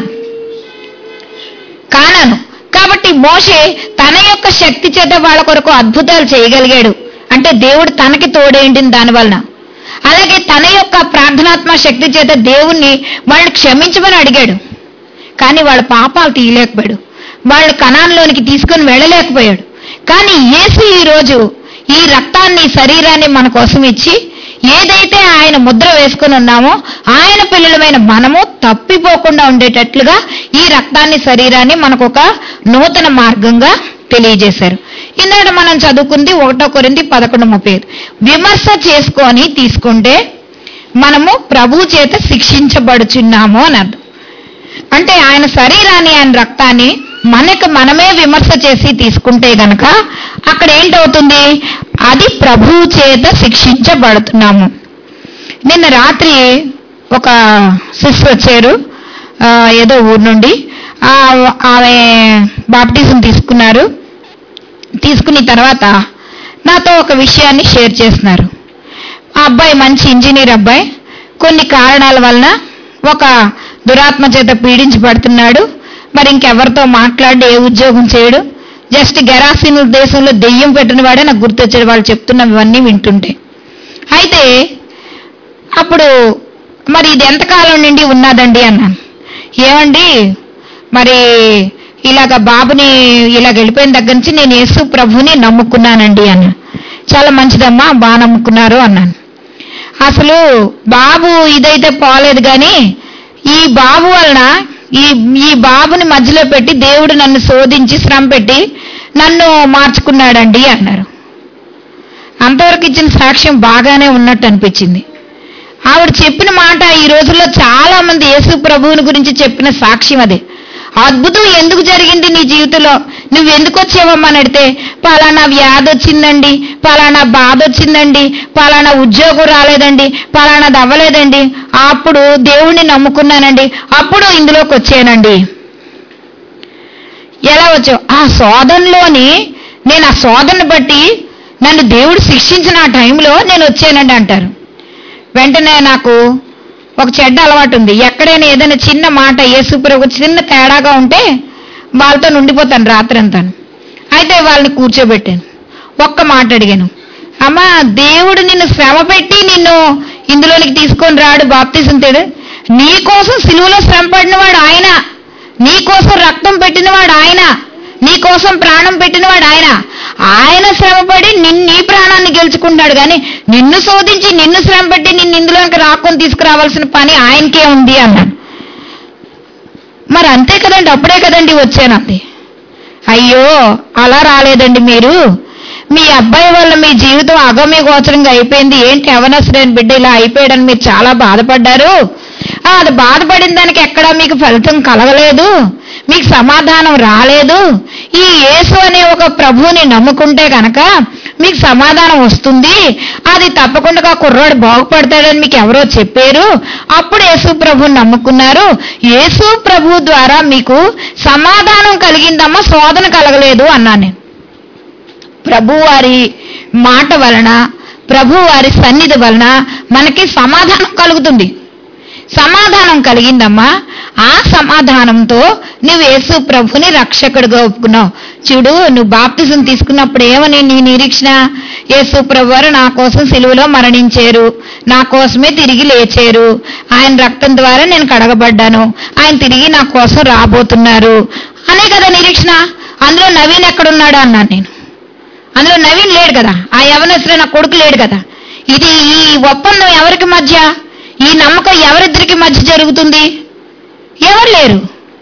కానాను కాబట్టి మోషే తన యొక్క శక్తి చేత వాళ్ళ కొరకు అద్భుతాలు చేయగలిగాడు అంటే దేవుడు తనకి తోడేంటింది దాని వలన అలాగే తన యొక్క ప్రార్థనాత్మ శక్తి చేత దేవుణ్ణి వాళ్ళని క్షమించమని అడిగాడు కానీ వాళ్ళ పాపాలు తీయలేకపోయాడు వాళ్ళు కణాల్లోనికి తీసుకొని వెళ్ళలేకపోయాడు కానీ యేసు ఈ రోజు ఈ రక్తాన్ని శరీరాన్ని మన కోసం ఇచ్చి ఏదైతే ఆయన ముద్ర వేసుకుని ఉన్నామో ఆయన పిల్లలమైన మనము తప్పిపోకుండా ఉండేటట్లుగా ఈ రక్తాన్ని శరీరాన్ని మనకు ఒక నూతన మార్గంగా తెలియజేశారు ఇందాక మనం చదువుకుంది ఒకటో కొరింది పదకొండు ముప్పై ఐదు విమర్శ చేసుకొని తీసుకుంటే మనము ప్రభు చేత శిక్షించబడుచున్నాము అని అర్థం అంటే ఆయన శరీరాన్ని ఆయన రక్తాన్ని మనకు మనమే విమర్శ చేసి తీసుకుంటే గనక అక్కడ ఏంటవుతుంది అది ప్రభువు చేత శిక్షించబడుతున్నాము నిన్న రాత్రి ఒక సిస్టర్ వచ్చారు ఆ, ఏదో ఊరు నుండి ఆ, ఆమె బాప్టిజం తీసుకున్నారు తీసుకున్న తర్వాత నాతో ఒక విషయాన్ని షేర్ చేస్తున్నారు ఆ అబ్బాయి మంచి ఇంజనీర్ అబ్బాయి కొన్ని కారణాల వలన ఒక దురాత్మ చేత పీడించబడుతున్నాడు మరి ఇంకెవరితో మాట్లాడి ఏ ఉద్యోగం చేయడు జస్ట్ గెరాసిన్ దేశంలో దెయ్యం పెట్టిన వాడే నాకు గుర్తొచ్చాడు వాళ్ళు చెప్తున్నవన్నీ వింటుంటే అయితే అప్పుడు మరి ఇది ఎంతకాలం నుండి ఉన్నదండి అన్నాను ఏమండి మరి ఇలాగ బాబుని ఇలాగ వెళ్ళిపోయిన దగ్గర నుంచి నేను యేసు ప్రభుని నమ్ముకున్నానండి అన్న చాలా మంచిదమ్మా బాగా నమ్ముకున్నారు అన్నాను అసలు బాబు ఇదైతే పోలేదు కానీ ఈ బాబు వలన ఈ ఈ బాబుని మధ్యలో పెట్టి దేవుడు నన్ను శోధించి శ్రమ పెట్టి నన్ను మార్చుకున్నాడండి అన్నారు అంతవరకు ఇచ్చిన సాక్ష్యం బాగానే ఉన్నట్టు అనిపించింది ఆవిడ చెప్పిన మాట ఈ రోజుల్లో చాలా మంది యేసు ప్రభువుని గురించి చెప్పిన సాక్ష్యం అదే అద్భుతం ఎందుకు జరిగింది నీ జీవితంలో నువ్వు ఎందుకు వచ్చావమ్మా అని అడిగితే పలానా వ్యాధి వచ్చిందండి పలానా బాధ వచ్చిందండి పలానా ఉద్యోగం రాలేదండి పలానాది అవ్వలేదండి అప్పుడు దేవుణ్ణి నమ్ముకున్నానండి అప్పుడు ఇందులోకి వచ్చానండి ఎలా వచ్చావు ఆ శోధనలోని నేను ఆ శోధన బట్టి నన్ను దేవుడు శిక్షించిన ఆ టైంలో నేను వచ్చానండి అంటారు వెంటనే నాకు ఒక చెడ్డ అలవాటు ఉంది ఎక్కడైనా ఏదైనా చిన్న మాట యేసుప్రభు చిన్న తేడాగా ఉంటే వాళ్ళతో ఉండిపోతాను రాత్రి అంతాను అయితే వాళ్ళని కూర్చోబెట్టాను ఒక్క మాట అడిగాను అమ్మా దేవుడు నిన్ను శ్రమ పెట్టి నిన్ను ఇందులోనికి తీసుకొని రాడు బాప్తీసం తేడు నీ కోసం సిలువలో శ్రమ పడినవాడు ఆయన నీ కోసం రక్తం పెట్టినవాడు ఆయన నీ కోసం ప్రాణం పెట్టినవాడు ఆయన ఆయన శ్రమపడి నిన్ను నీ ప్రాణాన్ని గెలుచుకుంటాడు కానీ నిన్ను శోధించి నిన్ను శ్రమ పెట్టి నిన్ను ఇందులోకి రాకొని తీసుకురావాల్సిన పని ఆయనకే ఉంది అన్నాడు మరి అంతే కదండి అప్పుడే కదండి వచ్చానంది అయ్యో అలా రాలేదండి మీరు మీ అబ్బాయి వల్ల మీ జీవితం అగమ్య గోచరంగా అయిపోయింది ఏంటి అవనవసరమైన బిడ్డ ఇలా అయిపోయాడని మీరు చాలా బాధపడ్డారు ఆ, అది బాధపడిన దానికి ఎక్కడా మీకు ఫలితం కలగలేదు మీకు సమాధానం రాలేదు ఈ యేసు అనే ఒక ప్రభువుని నమ్ముకుంటే కనుక మీకు సమాధానం వస్తుంది అది తప్పకుండా ఆ కుర్రాడు బాగుపడతాడని మీకు ఎవరో చెప్పారు అప్పుడు యేసు ప్రభుని నమ్ముకున్నారు యేసు ప్రభు ద్వారా మీకు సమాధానం కలిగిందమ్మా శోధన కలగలేదు అన్నాను నేను ప్రభువారి మాట వలన ప్రభువారి సన్నిధి వలన మనకి సమాధానం కలుగుతుంది సమాధానం కలిగిందమ్మా ఆ సమాధానంతో నువ్వు యేసు ప్రభుని రక్షకుడిగా ఒప్పుకున్నావు చూడు నువ్వు బాప్తిజం తీసుకున్నప్పుడు ఏమని నీ నిరీక్షణ యేసు ప్రభు వారు నా కోసం సిలువలో మరణించారు నా కోసమే తిరిగి లేచారు ఆయన రక్తం ద్వారా నేను కడగబడ్డాను ఆయన తిరిగి నా కోసం రాబోతున్నారు అనే కదా నిరీక్షణ అందులో నవీన్ ఎక్కడున్నాడు అన్నాను నేను అందులో నవీన్ లేడు కదా ఆ యవనస్తుడు నా కొడుకు లేడు కదా ఇది ఈ ఒప్పందం ఎవరికి మధ్య ఈ నమ్మకం ఎవరిద్దరికి మధ్య జరుగుతుంది ఎవరు లేరు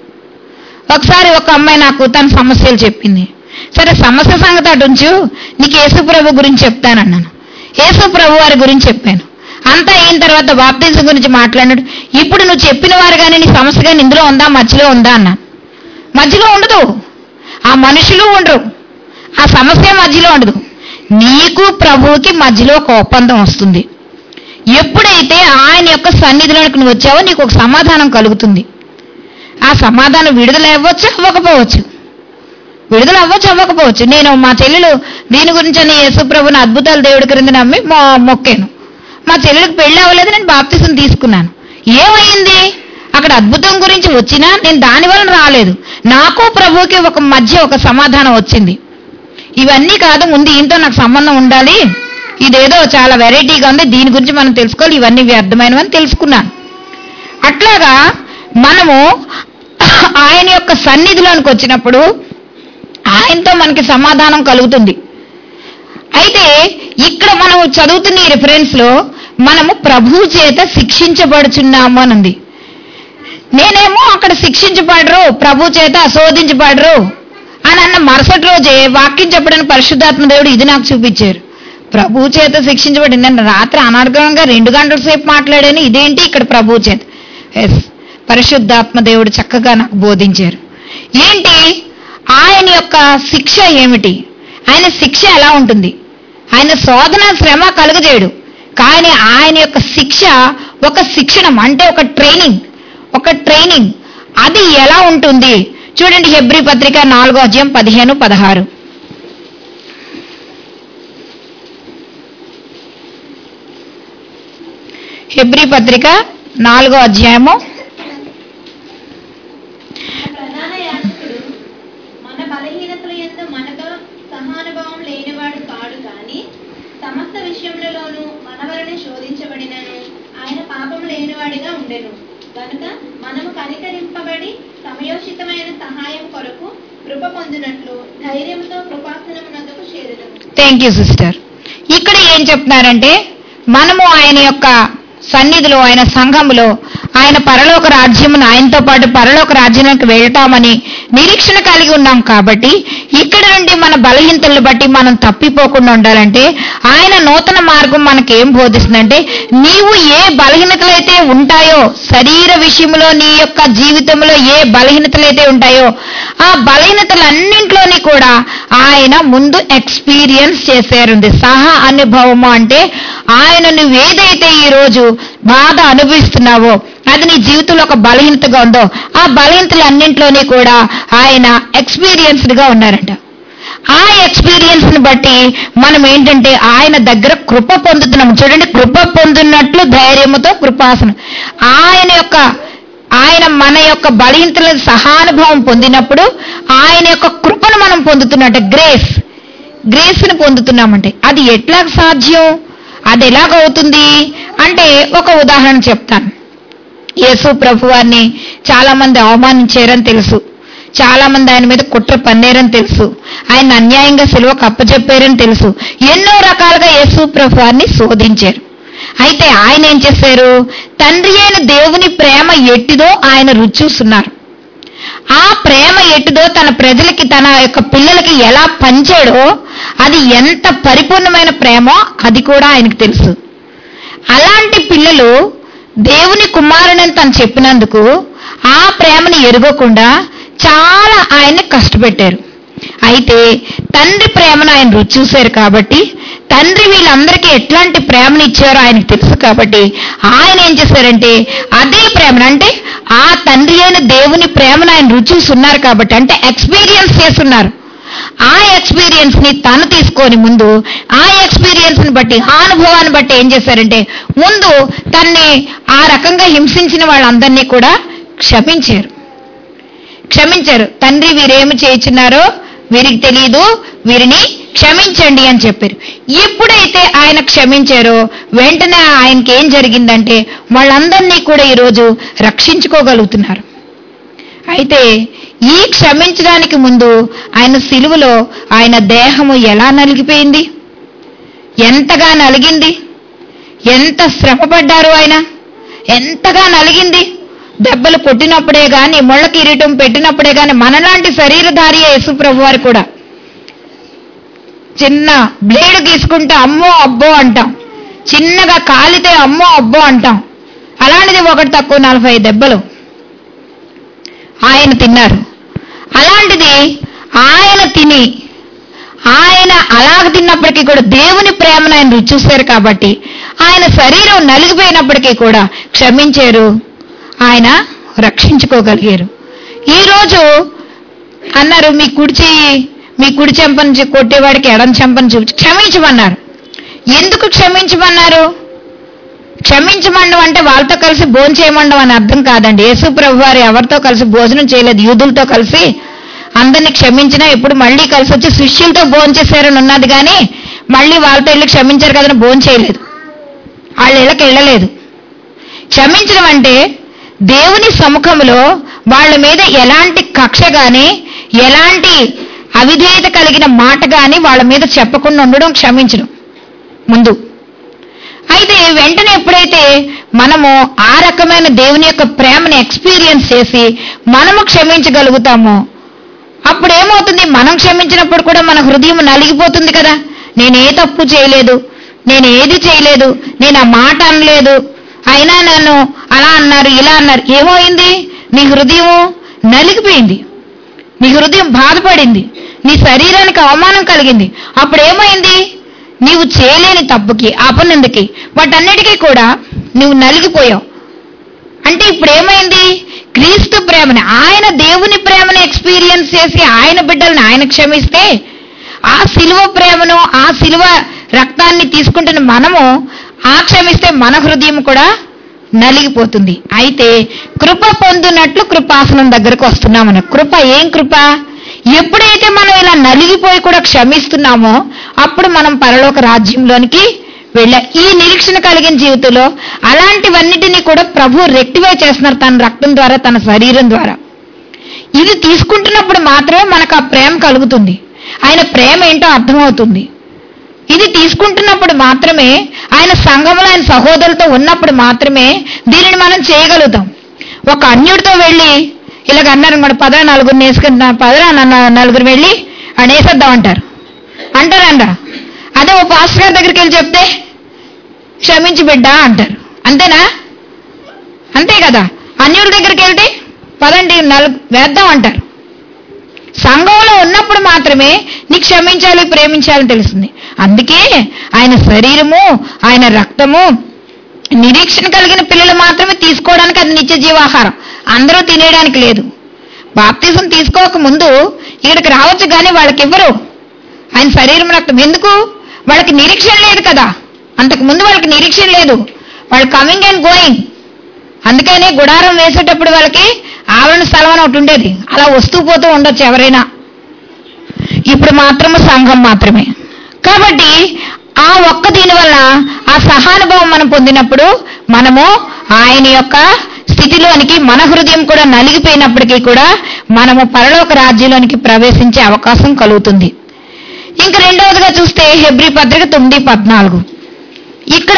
ఒకసారి ఒక అమ్మాయి నాకు తన సమస్యలు చెప్పింది సరే సమస్య సంగతి అటు ఉంచు నీకు యేసుప్రభు గురించి చెప్తానన్నాను యేసుప్రభు వారి గురించి చెప్పాను అంతా అయిన తర్వాత బాప్తిజం గురించి మాట్లాడాడు ఇప్పుడు నువ్వు చెప్పిన వారు కానీ నీ సమస్య కానీ ఇందులో ఉందా మధ్యలో ఉందా అన్నాను మధ్యలో ఉండదు ఆ మనుషులు ఉండరు ఆ సమస్య మధ్యలో ఉండదు నీకు ప్రభువుకి మధ్యలో ఒక ఒప్పందం వస్తుంది ఎప్పుడైతే ఆయన యొక్క సన్నిధిలోకి నువ్వు వచ్చావో నీకు ఒక సమాధానం కలుగుతుంది ఆ సమాధానం విడుదల అవ్వచ్చు అవ్వకపోవచ్చు విడుదల అవ్వచ్చు అవ్వకపోవచ్చు నేను మా చెల్లెలు దీని గురించి అని యేసుప్రభుని అద్భుతాలు దేవుడి క్రింద నమ్మి మొ- మొక్కాను మా చెల్లెలకు పెళ్లి అవ్వలేదు నేను బాప్తిసం తీసుకున్నాను ఏమైంది అక్కడ అద్భుతం గురించి వచ్చినా నేను దాని వలన రాలేదు నాకు ప్రభువుకి ఒక మధ్య ఒక సమాధానం వచ్చింది ఇవన్నీ కాదు ముందు ఈయనతో నాకు సంబంధం ఉండాలి ఇదేదో చాలా వెరైటీగా ఉంది దీని గురించి మనం తెలుసుకోవాలి ఇవన్నీ వ్యర్థమైనవని తెలుసుకున్నాను అట్లాగా మనము ఆయన యొక్క సన్నిధిలోనికి వచ్చినప్పుడు ఆయనతో మనకి సమాధానం కలుగుతుంది అయితే ఇక్కడ మనం చదువుతున్న ఈ రిఫరెన్స్ లో మనము ప్రభు చేత శిక్షించబడుచున్నాము అని ఉంది నేనేమో అక్కడ శిక్షించబడరు ప్రభు చేత అశోధించబడరు అని అన్న మరుసటి రోజే వాక్యం చెప్పడానికి పరిశుద్ధాత్మ దేవుడు ఇది నాకు చూపించారు ప్రభు చేత శిక్షించబడి నేను రాత్రి అనర్గంగా రెండు గంటల సేపు మాట్లాడాను ఇదేంటి ఇక్కడ ప్రభు చేత ఎస్ పరిశుద్ధాత్మ దేవుడు చక్కగా నాకు బోధించారు ఏంటి ఆయన యొక్క శిక్ష ఏమిటి ఆయన శిక్ష ఎలా ఉంటుంది ఆయన శోధన శ్రమ కలుగజేయడు కానీ ఆయన యొక్క శిక్ష ఒక శిక్షణం అంటే ఒక ట్రైనింగ్ ఒక ట్రైనింగ్ అది ఎలా ఉంటుంది చూడండి హెబ్రి పత్రిక నాలుగో అధ్యాయం పదిహేను పదహారు హెబ్రి పత్రిక నాలుగో అధ్యాయము మన ప్రధాన యాజకుడు మన బలహీనతల యందు మనతో సహానుభావం లేనివాడు కాడు కానీ సమస్త విషయములలోనూ మన వలన శోధించబడినను ఆయన పాపం లేనివాడిగా ఉండెను కనుక మనము కనికరింపబడి సమయోచితమైన సహాయం కొరకు కృప పొందినట్లు ధైర్యంతో కృపాసనమునందుకు చేరుదము థ్యాంక్ యూ సిస్టర్ ఇక్కడ ఏం చెప్తున్నారంటే మనము ఆయన యొక్క సన్నిధిలో ఆయన సంఘములో ఆయన పరలోక రాజ్యమును ఆయనతో పాటు పరలోక రాజ్యానికి వెళ్తామని నిరీక్షణ కలిగి ఉన్నాం కాబట్టి ఇక్కడ నుండి మన బలహీనతలను బట్టి మనం తప్పిపోకుండా ఉండాలంటే ఆయన నూతన మార్గం మనకి ఏం బోధిస్తుందంటే నీవు ఏ బలహీనతలైతే ఉంటాయో శరీర విషయంలో నీ యొక్క జీవితంలో ఏ బలహీనతలైతే ఉంటాయో ఆ బలహీనతలన్నింటిలోని కూడా ఆయన ముందు ఎక్స్పీరియన్స్ చేశారుంది సహా అనుభవము అంటే ఆయన నువ్వు ఏదైతే ఈ రోజు బాధ అనుభవిస్తున్నావో అది నీ జీవితంలో ఒక బలహీనతగా ఉందో ఆ బలహీనతలన్నింటిలోని కూడా ఆయన ఎక్స్పీరియన్స్డ్ గా ఉన్నారంట ఆ ఎక్స్పీరియన్స్ ని బట్టి మనం ఏంటంటే ఆయన దగ్గర కృప పొందుతున్నాం చూడండి కృప పొందున్నట్లు ధైర్యముతో కృపాసనం ఆయన యొక్క ఆయన మన యొక్క బలహీనతల సహానుభవం పొందినప్పుడు ఆయన యొక్క కృపను మనం పొందుతున్నట్టు గ్రేస్ గ్రేస్ని పొందుతున్నామంటే అది ఎట్లా సాధ్యం అది ఎలాగవుతుంది అంటే ఒక ఉదాహరణ చెప్తాను యేసు ప్రభు వారిని చాలా మంది అవమానించారని తెలుసు చాలా మంది ఆయన మీద కుట్ర పన్నేరని తెలుసు ఆయన అన్యాయంగా సిలువకు అప్పచెప్పారని తెలుసు ఎన్నో రకాలుగా యేసు ప్రభు వారిని శోధించారు అయితే ఆయన ఏం చేశారు తండ్రి అయిన దేవుని ప్రేమ ఎట్టిదో ఆయన రుచి చూస్తున్నారు ఆ ప్రేమ ఎటుదో తన ప్రజలకి తన యొక్క పిల్లలకి ఎలా పంచాడో అది ఎంత పరిపూర్ణమైన ప్రేమో అది కూడా ఆయనకు తెలుసు అలాంటి పిల్లలు దేవుని కుమారుని తను చెప్పినందుకు ఆ ప్రేమను ఎరుగకుండా చాలా ఆయన్ని కష్టపెట్టారు అయితే తండ్రి ప్రేమను ఆయన రుచి చూశారు కాబట్టి తండ్రి వీళ్ళందరికీ ఎట్లాంటి ప్రేమను ఇచ్చారో ఆయనకు తెలుసు కాబట్టి ఆయన ఏం చేశారంటే అదే ప్రేమను అంటే ఆ తండ్రి అయిన దేవుని ప్రేమను ఆయన రుచి చూస్తున్నారు కాబట్టి అంటే ఎక్స్పీరియన్స్ చేస్తున్నారు ఆ ఎక్స్పీరియన్స్ ని తను తీసుకొని ముందు ఆ ఎక్స్పీరియన్స్ ని బట్టి ఆ అనుభవాన్ని బట్టి ఏం చేశారంటే ముందు తన్ని ఆ రకంగా హింసించిన వాళ్ళందరినీ కూడా క్షమించారు క్షమించారు తండ్రి వీరేమి చేయించున్నారో వీరికి తెలియదు వీరిని క్షమించండి అని చెప్పారు ఎప్పుడైతే ఆయన క్షమించారో వెంటనే ఆయనకి ఏం జరిగిందంటే వాళ్ళందరినీ కూడా ఈరోజు రక్షించుకోగలుగుతున్నారు అయితే ఈ క్షమించడానికి ముందు ఆయన సిలువలో ఆయన దేహము ఎలా నలిగిపోయింది ఎంతగా నలిగింది ఎంత శ్రమపడ్డారు ఆయన ఎంతగా నలిగింది దెబ్బలు కొట్టినప్పుడే గాని ముళ్ళ కిరీటం పెట్టినప్పుడే గాని మనలాంటి శరీరధారి యేసుప్రభు వారు కూడా చిన్న బ్లేడు గీసుకుంటే అమ్మో అబ్బో అంటాం చిన్నగా కాలితే అమ్మో అబ్బో అంటాం అలాంటిది ఒకటి తక్కువ నలభై దెబ్బలు ఆయన తిన్నారు అలాంటిది ఆయన తిని ఆయన అలాగ తిన్నప్పటికీ కూడా దేవుని ప్రేమను ఆయన రుచి చూశారు కాబట్టి ఆయన శరీరం నలిగిపోయినప్పటికీ కూడా క్షమించారు ఆయన రక్షించుకోగలిగారు ఈరోజు అన్నారు మీ కుడి చెయ్యి మీ కుడి చెంపను చూ- కొట్టేవాడికి ఎడం చెంపను చూపించి క్షమించమన్నారు ఎందుకు క్షమించమన్నారు క్షమించమండం అంటే వాళ్ళతో కలిసి భోజనం చేయమండం అని అర్థం కాదండి యేసు ప్రభు వారు ఎవరితో కలిసి భోజనం చేయలేదు యూదులతో కలిసి అందరిని క్షమించినా ఇప్పుడు మళ్ళీ కలిసి వచ్చి శిష్యులతో భోజనం చేశారని ఉన్నది కానీ మళ్ళీ వాళ్ళతో వెళ్ళి క్షమించారు కదని భోజనం చేయలేదు వాళ్ళ ఇళ్ళకి వెళ్ళలేదు క్షమించడం అంటే దేవుని సముఖంలో వాళ్ళ మీద ఎలాంటి కక్ష గాని ఎలాంటి అవిధేయత కలిగిన మాట గాని వాళ్ళ మీద చెప్పకుండా ఉండడం క్షమించడం ముందు అయితే వెంటనే ఎప్పుడైతే మనము ఆ రకమైన దేవుని యొక్క ప్రేమని ఎక్స్పీరియన్స్ చేసి మనము క్షమించగలుగుతామో అప్పుడు ఏమవుతుంది మనం క్షమించినప్పుడు కూడా మన హృదయం నలిగిపోతుంది కదా నేను ఏ తప్పు చేయలేదు నేను ఏది చేయలేదు నేను ఆ మాట అనలేదు అయినా నన్ను అలా అన్నారు ఇలా అన్నారు ఏమైంది నీ హృదయం నలిగిపోయింది నీ హృదయం బాధపడింది నీ శరీరానికి అవమానం కలిగింది అప్పుడు ఏమైంది నీవు చేయలేని తప్పుకి అపనందుకి వాటన్నిటికీ కూడా నువ్వు నలిగిపోయావు అంటే ఇప్పుడు ఏమైంది క్రీస్తు ప్రేమని ఆయన దేవుని ప్రేమని ఎక్స్పీరియన్స్ చేసి ఆయన బిడ్డల్ని ఆయన క్షమిస్తే ఆ సిలువ ప్రేమను ఆ సిలువ రక్తాన్ని తీసుకుంటున్న మనము ఆ క్షమిస్తే మన హృదయం కూడా నలిగిపోతుంది అయితే కృప పొందునట్లు కృపాసనం దగ్గరకు వస్తున్నాం మనం కృప ఏం కృప ఎప్పుడైతే మనం ఇలా నలిగిపోయి కూడా క్షమిస్తున్నామో అప్పుడు మనం పరలోక రాజ్యంలోనికి వెళ్ళా ఈ నిరీక్షణ కలిగిన జీవితంలో అలాంటివన్నిటినీ కూడా ప్రభు రెక్టిఫై చేస్తున్నారు తన రక్తం ద్వారా తన శరీరం ద్వారా ఇది తీసుకుంటున్నప్పుడు మాత్రమే మనకు ఆ ప్రేమ కలుగుతుంది ఆయన ప్రేమ ఏంటో అర్థమవుతుంది ఇది తీసుకుంటున్నప్పుడు మాత్రమే ఆయన సంఘంలో ఆయన సహోదరులతో ఉన్నప్పుడు మాత్రమే దీనిని మనం చేయగలుగుతాం ఒక అన్యుడితో వెళ్ళి ఇలాగ అన్నారు కూడా పదరా నలుగురు వేసుకుంటున్నా పదరా నన్ను నలుగురు వెళ్ళి అని వేసేద్దాం అంటారు అంటారంట అదే ఓ పాస్టర్ గారి దగ్గరికి వెళ్ళి చెప్తే క్షమించి బిడ్డ అంటారు అంతేనా అంతే కదా అన్యుడి దగ్గరికి వెళ్తే పదండి నలుగు వేద్దాం అంటారు సంఘంలో ఉన్నప్పుడు మాత్రమే నీ క్షమించాలి ప్రేమించాలని తెలుస్తుంది అందుకే ఆయన శరీరము ఆయన రక్తము నిరీక్షణ కలిగిన పిల్లలు మాత్రమే తీసుకోవడానికి అది నిత్య జీవాహారం అందరూ తినేయడానికి లేదు బాప్తిజం తీసుకోక ముందు ఇక్కడికి రావచ్చు కానీ వాళ్ళకి ఇవ్వరు ఆయన శరీరం రక్తం ఎందుకు వాళ్ళకి నిరీక్షణ లేదు కదా అంతకు ముందు వాళ్ళకి నిరీక్షణ లేదు వాళ్ళు కమింగ్ అండ్ గోయింగ్ అందుకనే గుడారం వేసేటప్పుడు వాళ్ళకి ఆవరణ స్థలం అని ఒకటి ఉండేది అలా వస్తూ పోతూ ఉండొచ్చు ఎవరైనా ఇప్పుడు మాత్రము సంఘం మాత్రమే కాబట్టి ఆ ఒక్క దీని వల్ల ఆ సహానుభవం మనం పొందినప్పుడు మనము ఆయన యొక్క స్థితిలోనికి మన హృదయం కూడా నలిగిపోయినప్పటికీ కూడా మనము పరలోక రాజ్యంలోనికి ప్రవేశించే అవకాశం కలుగుతుంది ఇంకా రెండవదిగా చూస్తే హెబ్రి పత్రిక తొమ్మిది పద్నాలుగు ఇక్కడ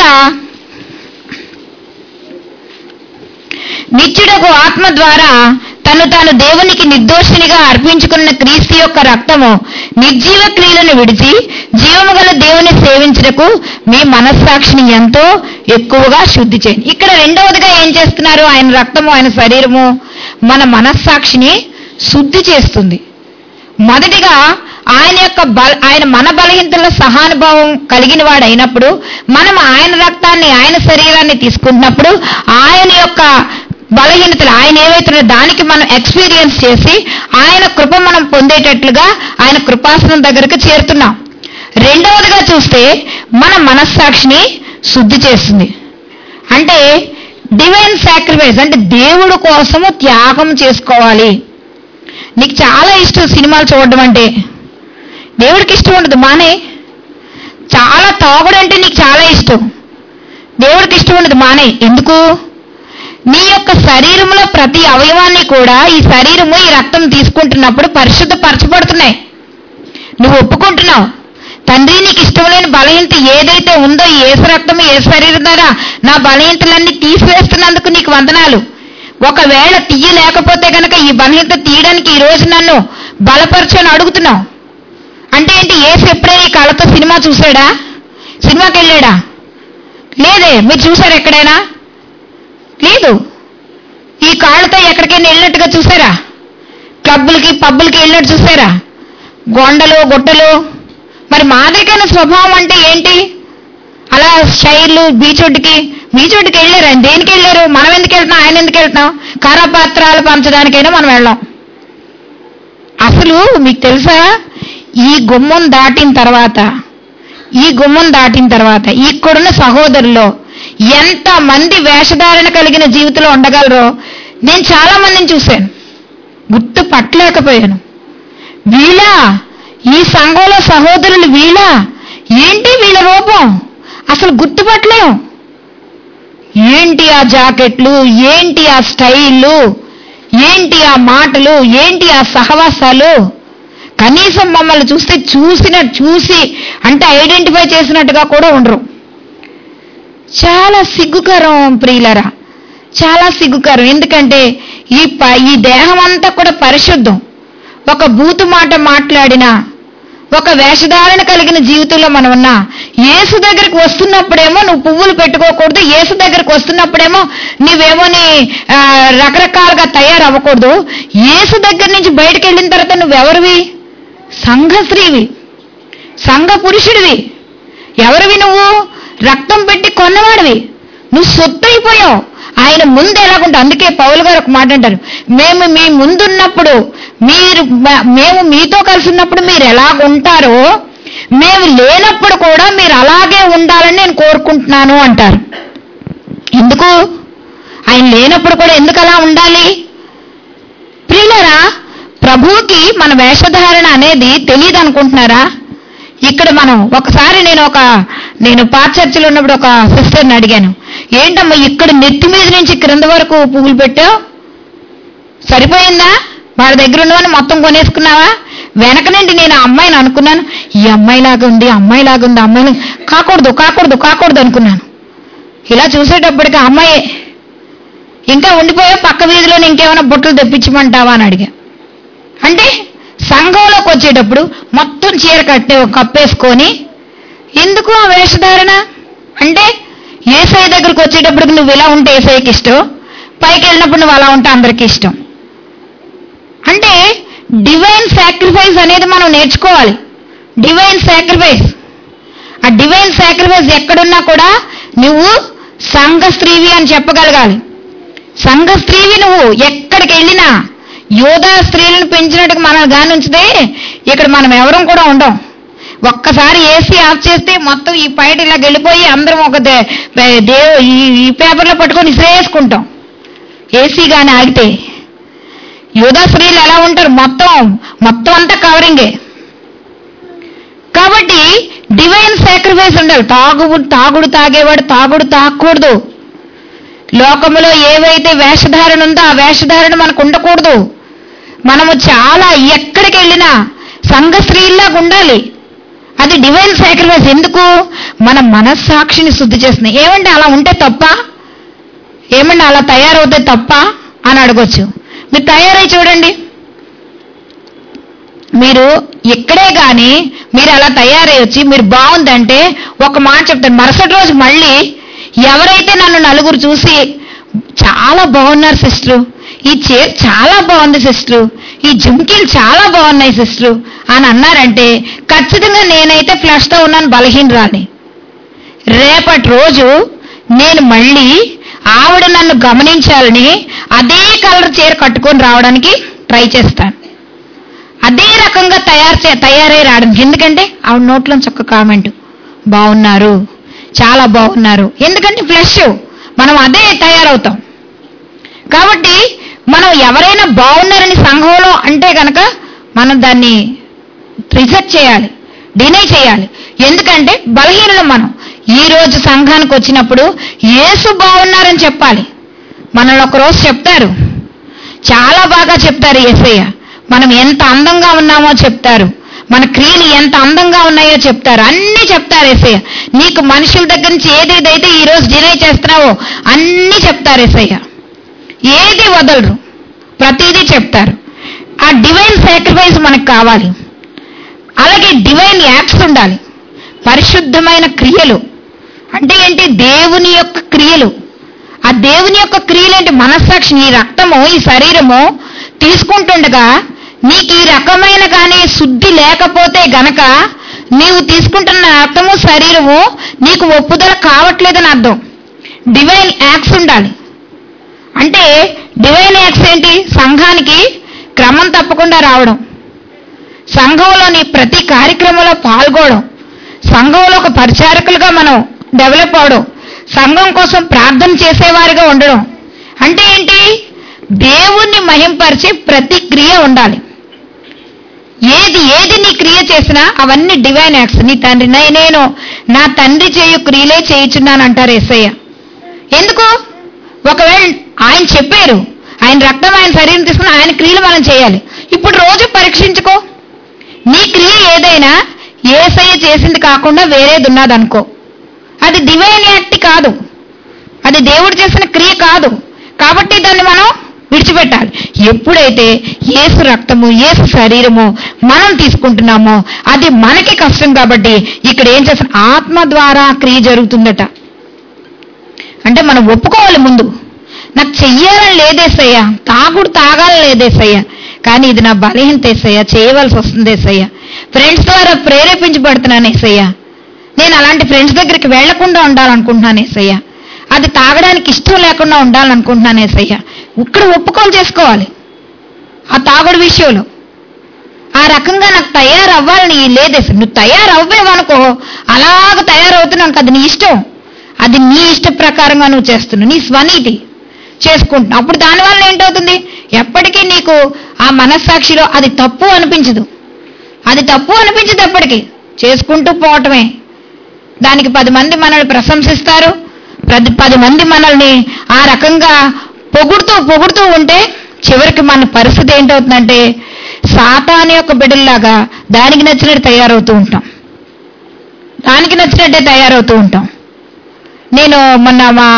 నిత్యుడకు ఆత్మ ద్వారా తను తాను దేవునికి నిర్దోషినిగా అర్పించుకున్న క్రీస్తు యొక్క రక్తము నిర్జీవ క్రియలను విడిచి జీవము గల దేవుని సేవించుటకు మీ మనస్సాక్షిని ఎంతో ఎక్కువగా శుద్ధి చేయండి ఇక్కడ రెండవదిగా ఏం చేస్తున్నారు ఆయన రక్తము ఆయన శరీరము మన మనస్సాక్షిని శుద్ధి చేస్తుంది మొదటిగా ఆయన యొక్క బల ఆయన మన బలహీనతల సహానుభావం కలిగిన వాడు అయినప్పుడు మనం ఆయన రక్తాన్ని ఆయన శరీరాన్ని తీసుకుంటున్నప్పుడు ఆయన యొక్క బలహీనతలు ఆయన ఏవైతే దానికి మనం ఎక్స్పీరియన్స్ చేసి ఆయన కృప మనం పొందేటట్లుగా ఆయన కృపాసనం దగ్గరకు చేరుతున్నాం రెండవదిగా చూస్తే మన మనస్సాక్షిని శుద్ధి చేస్తుంది అంటే డివైన్ సాక్రిఫైస్ అంటే దేవుడు కోసము త్యాగం చేసుకోవాలి నీకు చాలా ఇష్టం సినిమాలు చూడడం అంటే దేవుడికి ఇష్టం ఉండదు మానే చాలా తాగుడు అంటే నీకు చాలా ఇష్టం దేవుడికి ఇష్టం ఉండదు మానే ఎందుకు నీ యొక్క శరీరంలో ప్రతి అవయవాన్ని కూడా ఈ శరీరము ఈ రక్తం తీసుకుంటున్నప్పుడు పరిశుద్ధపరచబడుతున్నాయి నువ్వు ఒప్పుకుంటున్నావు తండ్రి నీకు ఇష్టం లేని బలహీనత ఏదైతే ఉందో ఈ ఏసు రక్తం ఏ శరీరం ద్వారా నా బలహీనతలన్నీ తీసివేస్తున్నందుకు నీకు వందనాలు ఒకవేళ తీయలేకపోతే గనక ఈ బలహీనత తీయడానికి ఈ రోజు నన్ను బలపరచని అడుగుతున్నావు అంటే ఏంటి ఏసు ఎప్పుడైనా ఈ కళ్ళతో సినిమా చూసాడా సినిమాకి వెళ్ళాడా లేదే మీరు చూసారా ఎక్కడైనా లేదు ఈ కాళ్ళతో ఎక్కడికైనా వెళ్ళినట్టుగా చూసారా క్లబ్బులకి పబ్బులకి వెళ్ళినట్టు చూసారా గొండలు గుట్టలు మరి మాదిరికైన స్వభావం అంటే ఏంటి అలా శైలు బీచొడ్డుకి బీచొడ్డుకి వెళ్ళారు ఆయన దేనికి వెళ్ళారు మనం ఎందుకు వెళ్తున్నాం ఆయన ఎందుకు వెళ్తున్నాం కరపత్రాలు పంచడానికైనా మనం వెళ్ళాం అసలు మీకు తెలుసా ఈ గుమ్మం దాటిన తర్వాత ఈ గుమ్మం దాటిన తర్వాత ఇక్కడున్న సహోదరులో ఎంత మంది వేషధారణ కలిగిన జీవితంలో ఉండగలరో నేను చాలా మందిని చూశాను గుర్తు పట్టలేకపోయాను వీళ్ళా ఈ సంఘంలో సహోదరులు వీళ్ళా ఏంటి వీళ్ళ రూపం అసలు గుర్తుపట్టలేం ఏంటి ఆ జాకెట్లు ఏంటి ఆ స్టైళ్ళు ఏంటి ఆ మాటలు ఏంటి ఆ సహవాసాలు కనీసం మమ్మల్ని చూస్తే చూసిన చూసి అంటే ఐడెంటిఫై చేసినట్టుగా కూడా ఉండరు చాలా సిగ్గుకరం ప్రియులరా చాలా సిగ్గుకరం ఎందుకంటే ఈ ప ఈ దేహం అంతా కూడా పరిశుద్ధం ఒక బూతు మాట మాట్లాడినా ఒక వేషధారణ కలిగిన జీవితంలో మనం ఉన్నా యేసు దగ్గరికి వస్తున్నప్పుడేమో నువ్వు పువ్వులు పెట్టుకోకూడదు యేసు దగ్గరికి వస్తున్నప్పుడేమో నువ్వేమో నీ ఆ, రకరకాలుగా తయారవ్వకూడదు యేసు దగ్గర నుంచి బయటకు వెళ్ళిన తర్వాత నువ్వెవరివి సంఘ స్త్రీవి సంఘ పురుషుడివి ఎవరివి నువ్వు రక్తం పెట్టి కొన్నవాడివి నువ్వు సొత్తు అయిపోయావు ఆయన ముందు ఎలాగుంటా అందుకే పౌలు గారు ఒక మాట అంటారు మేము మీ ముందున్నప్పుడు మీరు మ- మేము మీతో కలిసి ఉన్నప్పుడు మీరు ఎలాగుంటారో మేము లేనప్పుడు కూడా మీరు అలాగే ఉండాలని నేను కోరుకుంటున్నాను అంటారు ఎందుకు ఆయన లేనప్పుడు కూడా ఎందుకు అలా ఉండాలి ప్రియులరా ప్రభువుకి మన వేషధారణ అనేది తెలియదు అనుకుంటున్నారా ఇక్కడ మనం ఒకసారి నేను ఒక నేను పాత చర్చిలో ఉన్నప్పుడు ఒక సిస్టర్ని అడిగాను ఏంటమ్మా ఇక్కడ నెత్తి మీద నుంచి క్రింద వరకు పువ్వులు పెట్టావు సరిపోయిందా వాళ్ళ దగ్గర ఉన్నవని మొత్తం కొనేసుకున్నావా వెనక నుండి నేను ఆ అమ్మాయిని అనుకున్నాను ఈ అమ్మాయిలాగా ఉంది అమ్మాయిలాగా ఉంది అమ్మాయిని కాకూడదు కాకూడదు కాకూడదు అనుకున్నాను ఇలా చూసేటప్పటికి ఆ అమ్మాయి ఇంకా ఉండిపోయా పక్క వీధిలో ఇంకేమైనా బుట్టలు తెప్పించమంటావా అని అడిగా అంటే సంఘంలోకి వచ్చేటప్పుడు మొత్తం చీర కట్టే కప్పేసుకొని ఎందుకు ఆ వేషధారణ అంటే ఏసఐ దగ్గరకు వచ్చేటప్పటికి నువ్వు ఇలా ఉంటే ఏసఐకి ఇష్టం పైకి వెళ్ళినప్పుడు నువ్వు అలా ఉంటే అందరికీ ఇష్టం అంటే డివైన్ సాక్రిఫైస్ అనేది మనం నేర్చుకోవాలి డివైన్ సాక్రిఫైస్ ఆ డివైన్ సాక్రిఫైస్ ఎక్కడున్నా కూడా నువ్వు సంఘ స్త్రీవి అని చెప్పగలగాలి సంఘ స్త్రీవి నువ్వు ఎక్కడికి వెళ్ళినా యోధా స్త్రీలను పెంచినట్టుగా మనం గాని ఉంచితే ఇక్కడ మనం ఎవరం కూడా ఉండం ఒక్కసారి ఏసీ ఆఫ్ చేస్తే మొత్తం ఈ పైట ఇలా వెళ్ళిపోయి అందరం ఒక దే- దే- దే- ఈ ఈ పేపర్లో పట్టుకొని ఇసిరేసుకుంటాం ఏసీ కానీ ఆగితే యోధా స్త్రీలు ఎలా ఉంటారు మొత్తం మొత్తం అంతా కవరింగే కాబట్టి డివైన్ సాక్రిఫైస్ ఉండాలి తాగుడు తాగుడు తాగేవాడు తాగుడు తాగకూడదు లోకములో ఏవైతే వేషధారణ ఉందో ఆ వేషధారణ మనకు ఉండకూడదు మనము చాలా ఎక్కడికి వెళ్ళినా సంఘ స్త్రీల్లాగా ఉండాలి అది డివైన్ సాక్రిఫైస్ ఎందుకు మన మనస్సాక్షిని శుద్ధి చేస్తుంది ఏమండి అలా ఉంటే తప్ప ఏమండి అలా తయారవుతే తప్ప అని అడగొచ్చు మీరు తయారై చూడండి మీరు ఇక్కడే కానీ మీరు అలా తయారై వచ్చి మీరు బాగుందంటే ఒక మాట చెప్తాను మరుసటి రోజు మళ్ళీ ఎవరైతే నన్ను నలుగురు చూసి చాలా బాగున్నారు సిస్టరు ఈ చీర చాలా బాగుంది సిస్టరు ఈ జుంకీలు చాలా బాగున్నాయి సిస్టరు అని అన్నారంటే ఖచ్చితంగా నేనైతే ఫ్లష్తో ఉన్నాను బలహీనరాని రేపటి రోజు నేను మళ్ళీ ఆవిడ నన్ను గమనించాలని అదే కలర్ చీర కట్టుకొని రావడానికి ట్రై చేస్తాను అదే రకంగా తయారు చే తయారై రావడానికి ఎందుకంటే ఆవిడ నోట్లోంచి ఒక్క కామెంట్ బాగున్నారు చాలా బాగున్నారు ఎందుకంటే ఫ్లెష్ మనం అదే తయారవుతాం కాబట్టి మనం ఎవరైనా బాగున్నారని సంఘంలో అంటే కనుక మనం దాన్ని రిజెక్ట్ చేయాలి డినై చేయాలి ఎందుకంటే బలహీనులు మనం ఈ రోజు సంఘానికి వచ్చినప్పుడు యేసు బాగున్నారని చెప్పాలి మనల్ని ఒక రోజు చెప్తారు చాలా బాగా చెప్తారు యేసయ్య మనం ఎంత అందంగా ఉన్నామో చెప్తారు మన క్రియలు ఎంత అందంగా ఉన్నాయో చెప్తారు అన్నీ చెప్తారు యేసయ్య నీకు మనుషుల దగ్గర నుంచి ఏదేదైతే ఈ రోజు డినై చేస్తున్నావో అన్నీ చెప్తారు యేసయ్య ఏది వదలరు ప్రతిదీ చెప్తారు ఆ డివైన్ సాక్రిఫైస్ మనకు కావాలి అలాగే డివైన్ యాక్ట్స్ ఉండాలి పరిశుద్ధమైన క్రియలు అంటే ఏంటి దేవుని యొక్క క్రియలు ఆ దేవుని యొక్క క్రియలు ఏంటి మనస్సాక్షి నీ రక్తము ఈ శరీరము తీసుకుంటుండగా నీకు ఈ రకమైన కానీ శుద్ధి లేకపోతే గనక నీవు తీసుకుంటున్న రక్తము శరీరము నీకు ఒప్పుదల కావట్లేదని అర్థం డివైన్ యాక్ట్స్ ఉండాలి అంటే డివైన్ యాక్ట్స్ ఏంటి సంఘానికి క్రమం తప్పకుండా రావడం సంఘంలోని ప్రతి కార్యక్రమంలో పాల్గొనడం సంఘంలో ఒక పరిచారకులుగా మనం డెవలప్ అవడం సంఘం కోసం ప్రార్థన చేసేవారిగా ఉండడం అంటే ఏంటి దేవుణ్ణి మహింపరిచే ప్రతి క్రియ ఉండాలి ఏది ఏది నీ క్రియ చేసినా అవన్నీ డివైన్ యాక్ట్స్ నీ తండ్రి నే- నేను నా తండ్రి చేయు క్రియలే చేయుచున్నాను అంటారు ఎస్ఐయ ఎందుకు ఒకవేళ ఆయన చెప్పారు ఆయన రక్తం ఆయన శరీరం తీసుకుని ఆయన క్రియలు మనం చేయాలి ఇప్పుడు రోజు పరీక్షించుకో నీ క్రియ ఏదైనా ఏసయ్య చేసింది కాకుండా వేరేది ఉన్నదనుకో అది డివైన్ యాక్ట్ కాదు అది దేవుడు చేసిన క్రియ కాదు కాబట్టి దాన్ని మనం విడిచిపెట్టాలి ఎప్పుడైతే ఏసు రక్తము ఏసు శరీరము మనం తీసుకుంటున్నామో అది మనకి కష్టం కాబట్టి ఇక్కడ ఏం చేస్తాం ఆత్మ ద్వారా క్రియ జరుగుతుందట అంటే మనం ఒప్పుకోవాలి ముందు నాకు చెయ్యాలని లేదేసయ్యా తాగుడు తాగాలని లేదేసయ్యా కానీ ఇది నా బలహీనత ఏసయ్యా చేయవలసి వస్తుంది ఏసయ్యా ఫ్రెండ్స్ ద్వారా ప్రేరేపించబడుతున్నాను ఏసయ్యా నేను అలాంటి ఫ్రెండ్స్ దగ్గరికి వెళ్లకుండా ఉండాలనుకుంటున్నాను ఏసయ్యా అది తాగడానికి ఇష్టం లేకుండా ఉండాలనుకుంటున్నాను ఏసయ్యా ఇక్కడ ఒప్పుకోలు చేసుకోవాలి ఆ తాగుడు విషయంలో ఆ రకంగా నాకు తయారవ్వాలని లేదేసి నువ్వు తయారవ్వేవనుకో అలాగ తయారవుతున్నాను కదా నీ ఇష్టం అది నీ ఇష్ట ప్రకారంగా నువ్వు చేస్తున్నావు నీ స్వనీతి చేసుకుంటున్నావు అప్పుడు దానివల్ల ఏంటవుతుంది ఎప్పటికీ నీకు ఆ మనస్సాక్షిలో అది తప్పు అనిపించదు అది తప్పు అనిపించదు ఎప్పటికీ చేసుకుంటూ పోవటమే దానికి పది మంది మనల్ని ప్రశంసిస్తారు ప్రతి పది మంది మనల్ని ఆ రకంగా పొగుడుతూ పొగుడుతూ ఉంటే చివరికి మన పరిస్థితి ఏంటవుతుందంటే సాతాని యొక్క బిడ్డల్లాగా దానికి నచ్చినట్టు తయారవుతూ ఉంటాం దానికి నచ్చినట్టే తయారవుతూ ఉంటాం నేను మొన్న మా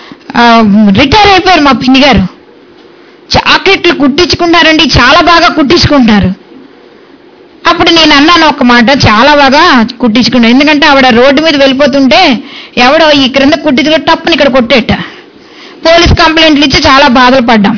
రిటైర్ అయిపోయారు మా పిన్ని గారు జాకెట్లు కుట్టించుకుంటారండి చాలా బాగా కుట్టించుకుంటారు అప్పుడు నేను అన్నాను ఒక మాట చాలా బాగా కుట్టించుకున్నాను ఎందుకంటే ఆవిడ రోడ్డు మీద వెళ్ళిపోతుంటే ఎవడో ఈ క్రింద కుట్టించుకుని టప్పుని ఇక్కడ కొట్టేట పోలీస్ కంప్లైంట్లు ఇచ్చి చాలా బాధలు పడ్డాం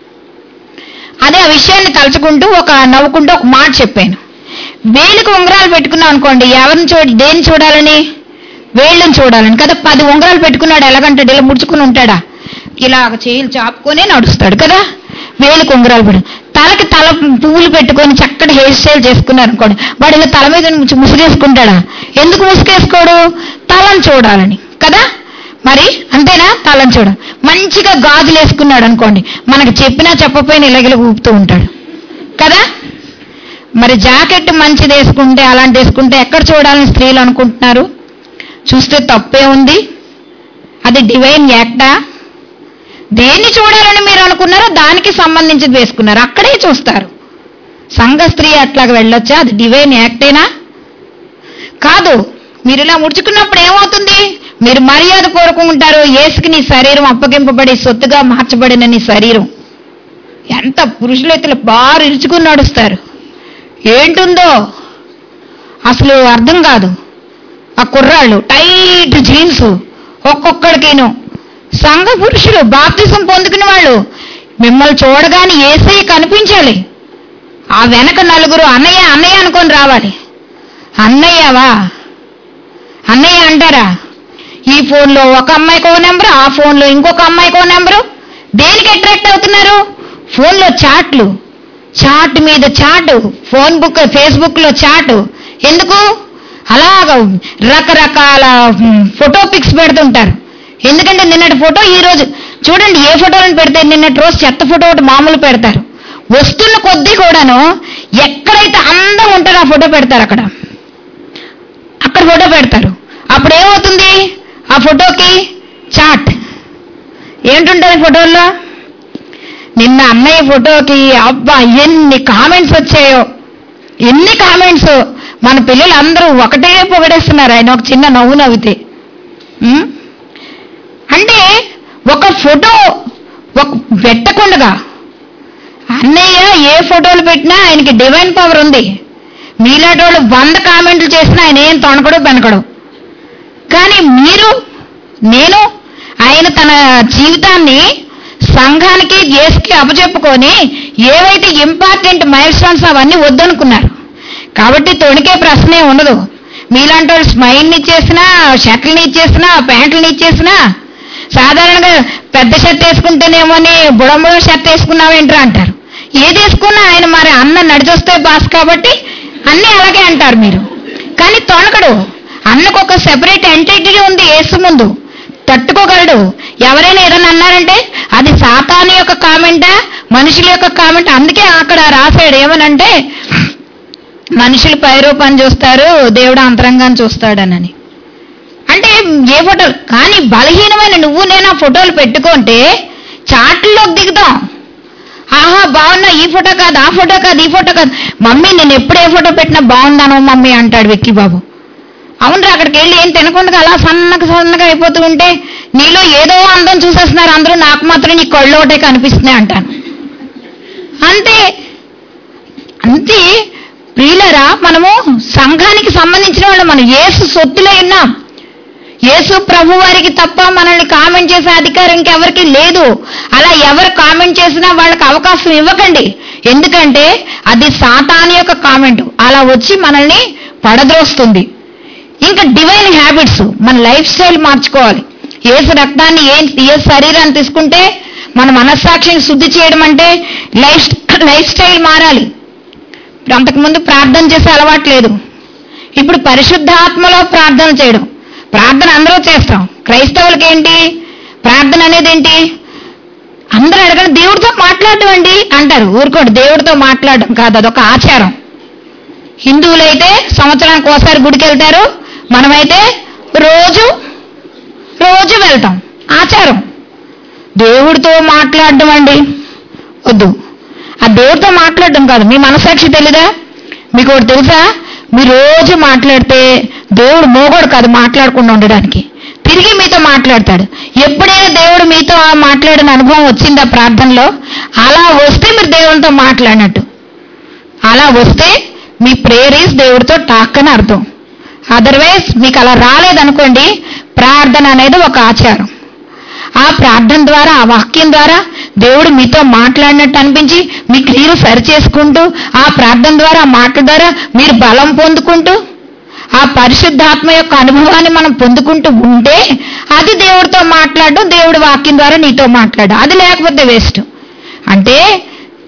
అదే ఆ విషయాన్ని తలుచుకుంటూ ఒక నవ్వుకుంటూ ఒక మాట చెప్పాను వేలికి ఉంగరాలు పెట్టుకున్నాం అనుకోండి ఎవరిని చూడ దేన్ని చూడాలని వేళ్ళని చూడాలని కదా పది ఉంగరాలు పెట్టుకున్నాడు ఎలాగంటాడు ఇలా ముడుచుకుని ఉంటాడా ఇలా చేయిలు చాపుకొనే నడుస్తాడు కదా వేలికి ఉంగరాలు పెట్టు తలకి తల పువ్వులు పెట్టుకొని చక్కటి హెయిర్ స్టైల్ చేసుకున్నారు అనుకోండి వాడు ఇలా తల మీద నుంచి ముసుగేసుకుంటాడా ఎందుకు ముసుగేసుకోడు తలని చూడాలని కదా మరి అంతేనా తలని చూడ మంచిగా గాజులు వేసుకున్నాడు అనుకోండి మనకు చెప్పినా చెప్పపోయినా ఇలాగిల ఊపుతూ ఉంటాడు కదా మరి జాకెట్ మంచిది వేసుకుంటే అలాంటి వేసుకుంటే ఎక్కడ చూడాలని స్త్రీలు అనుకుంటున్నారు చూస్తే తప్పే ఉంది అది డివైన్ యాక్టా దేన్ని చూడాలని మీరు అనుకున్నారో దానికి సంబంధించింది వేసుకున్నారు అక్కడే చూస్తారు సంఘ స్త్రీ అట్లాగా వెళ్ళొచ్చా అది డివైన్ యాక్టేనా కాదు మీరు ఇలా ముడుచుకున్నప్పుడు ఏమవుతుంది మీరు మర్యాద కోరుకుంటారు ఏసుకి నీ శరీరం అప్పగింపబడి సొత్తుగా మార్చబడిన నీ శరీరం ఎంత పురుషులైతే బాగా ఇరుచుకుని నడుస్తారు ఏంటుందో అసలు అర్థం కాదు ఆ కుర్రాళ్ళు టైట్ జీన్స్ ఒక్కొక్కడికిను సంఘ పురుషులు బాప్తిసం పొందుకునే వాళ్ళు మిమ్మల్ని చూడగానే ఏసై కనిపించాలి ఆ వెనక నలుగురు అన్నయ్య అన్నయ్య అనుకొని రావాలి అన్నయ్యవా అన్నయ్య అంటారా ఈ ఫోన్లో ఒక అమ్మాయికో నెంబరు ఆ ఫోన్లో ఇంకొక అమ్మాయికో నెంబరు దేనికి అట్రాక్ట్ అవుతున్నారు ఫోన్లో చాట్లు చాట్ మీద చాటు ఫోన్ బుక్ ఫేస్బుక్లో చాటు ఎందుకు అలాగ రకరకాల మ్, ఫోటో పిక్స్ పెడుతుంటారు ఎందుకంటే నిన్నటి ఫోటో ఈ రోజు చూడండి ఏ ఫోటోలను పెడితే నిన్నటి రోజు చెత్త ఫోటో ఒకటి మామూలు పెడతారు వస్తున్న కొద్దీ కూడాను ఎక్కడైతే అందం ఉంటుందో ఆ ఫోటో పెడతారు అక్కడ అక్కడ ఫోటో పెడతారు అప్పుడు ఏమవుతుంది ఆ ఫోటోకి చాట్ ఏంటుంటుంది ఫోటోల్లో నిన్న అన్నయ్య ఫోటోకి అబ్బా ఎన్ని కామెంట్స్ వచ్చాయో ఎన్ని కామెంట్స్ మన పిల్లలు అందరూ ఒకటే పొగడేస్తున్నారు ఆయన ఒక చిన్న నవ్వు నవ్వితే ఉం? అంటే ఒక ఫోటో ఒక పెట్టకుండా అన్నయ్య ఏ ఫోటోలు పెట్టినా ఆయనకి డివైన్ పవర్ ఉంది మీలాంటి వాళ్ళు వంద కామెంట్లు చేసినా ఆయన ఏం తొణకడు పెనకడు కానీ మీరు నేను ఆయన తన జీవితాన్ని సంఘానికి యేసుకి అప్పచెప్పుకొని ఏవైతే ఇంపార్టెంట్ మైల్ స్టోన్స్ అవన్నీ వద్దనుకున్నారు కాబట్టి తొణికే ప్రశ్నే ఉండదు మీలాంటి వాళ్ళు స్మైల్ని ఇచ్చేసినా షర్ట్లని ఇచ్చేసినా ప్యాంట్లని ఇచ్చేసినా సాధారణంగా పెద్ద షర్ట్ వేసుకుంటేనేమోని బుడంబుడం షర్ట్ వేసుకున్నావేంట్రా అంటారు ఏది వేసుకున్నా ఆయన మరి అన్న నడిచొస్తే బాస్ కాబట్టి అన్నీ అలాగే అంటారు మీరు కానీ తొణకడు అన్నకు ఒక సెపరేట్ ఎంటిటీ ఉంది యేసు ముందు తట్టుకోగలడు ఎవరైనా ఏదైనా అన్నారంటే అది సాతాను యొక్క కామెంటా మనుషుల యొక్క కామెంట్ అందుకే అక్కడ రాశాడు ఏమనంటే మనుషులు పైరూపాన్ని చూస్తారు దేవుడు అంతరంగాన్ని చూస్తాడనని అంటే ఏ ఫోటోలు కానీ బలహీనమైన నువ్వు నేను ఆ ఫోటోలు పెట్టుకుంటే చాట్ల్లోకి దిగుతాం ఆహా బాగున్నా ఈ ఫోటో కాదు ఆ ఫోటో కాదు ఈ ఫోటో కాదు మమ్మీ నేను ఎప్పుడు ఏ ఫోటో పెట్టినా బాగుందాను మమ్మీ అంటాడు విక్కీ బాబు అవునరా అక్కడికి వెళ్ళి ఏం తినకుండా అలా సన్నగా సన్నగా అయిపోతూ ఉంటే నీలో ఏదో అందం చూసేస్తున్నారు అందరూ నాకు మాత్రం నీ కళ్ళు ఒకటే కనిపిస్తున్నాయి అంటాను అంతే అంతే ప్రియులరా మనము సంఘానికి సంబంధించిన వాళ్ళు మనం ఏసు సొత్తులై ఉన్నాం యేసు ప్రభు వారికి తప్ప మనల్ని కామెంట్ చేసే అధికారం ఇంకెవరికి లేదు అలా ఎవరు కామెంట్ చేసినా వాళ్ళకి అవకాశం ఇవ్వకండి ఎందుకంటే అది సాతాని యొక్క కామెంట్ అలా వచ్చి మనల్ని పడద్రోస్తుంది ఇంకా డివైన్ హ్యాబిట్స్ మన లైఫ్ స్టైల్ మార్చుకోవాలి ఏసు రక్తాన్ని ఏ ఏ శరీరాన్ని తీసుకుంటే మన మనస్సాక్షిని శుద్ధి చేయడం అంటే లైఫ్ లైఫ్ స్టైల్ మారాలి ఇప్పుడు అంతకుముందు ప్రార్థన చేసే అలవాటు లేదు ఇప్పుడు పరిశుద్ధాత్మలో ప్రార్థన చేయడం ప్రార్థన అందరూ చేస్తాం క్రైస్తవులకి ఏంటి ప్రార్థన అనేది ఏంటి అందరూ అడగండి దేవుడితో మాట్లాడడం అండి అంటారు ఊరుకోండి దేవుడితో మాట్లాడడం కాదు అదొక ఆచారం హిందువులైతే సంవత్సరానికి ఒకసారి గుడికి వెళ్తారు మనమైతే రోజు రోజు వెళ్తాం ఆచారం దేవుడితో మాట్లాడడం అండి వద్దు ఆ దేవుడితో మాట్లాడడం కాదు మీ మనసాక్షి తెలీదా మీకు ఒకటి తెలుసా మీరు రోజు మాట్లాడితే దేవుడు మోగోడు కాదు మాట్లాడకుండా ఉండడానికి తిరిగి మీతో మాట్లాడతాడు ఎప్పుడైనా దేవుడు మీతో ఆ మాట్లాడిన అనుభవం వచ్చిందా ప్రార్థనలో అలా వస్తే మీరు దేవునితో మాట్లాడినట్టు అలా వస్తే మీ ప్రేయర్ ఈస్ దేవుడితో టాక్ అని అర్థం అదర్వైజ్ మీకు అలా రాలేదనుకోండి ప్రార్థన అనేది ఒక ఆచారం ఆ ప్రార్థన ద్వారా ఆ వాక్యం ద్వారా దేవుడు మీతో మాట్లాడినట్టు అనిపించి మీ క్రియలు సరిచేసుకుంటూ ఆ ప్రార్థన ద్వారా ఆ మాటల ద్వారా మీరు బలం పొందుకుంటూ ఆ పరిశుద్ధాత్మ యొక్క అనుభవాన్ని మనం పొందుకుంటూ ఉంటే అది దేవుడితో మాట్లాడడం దేవుడి వాక్యం ద్వారా నీతో మాట్లాడడం అది లేకపోతే వేస్ట్ అంటే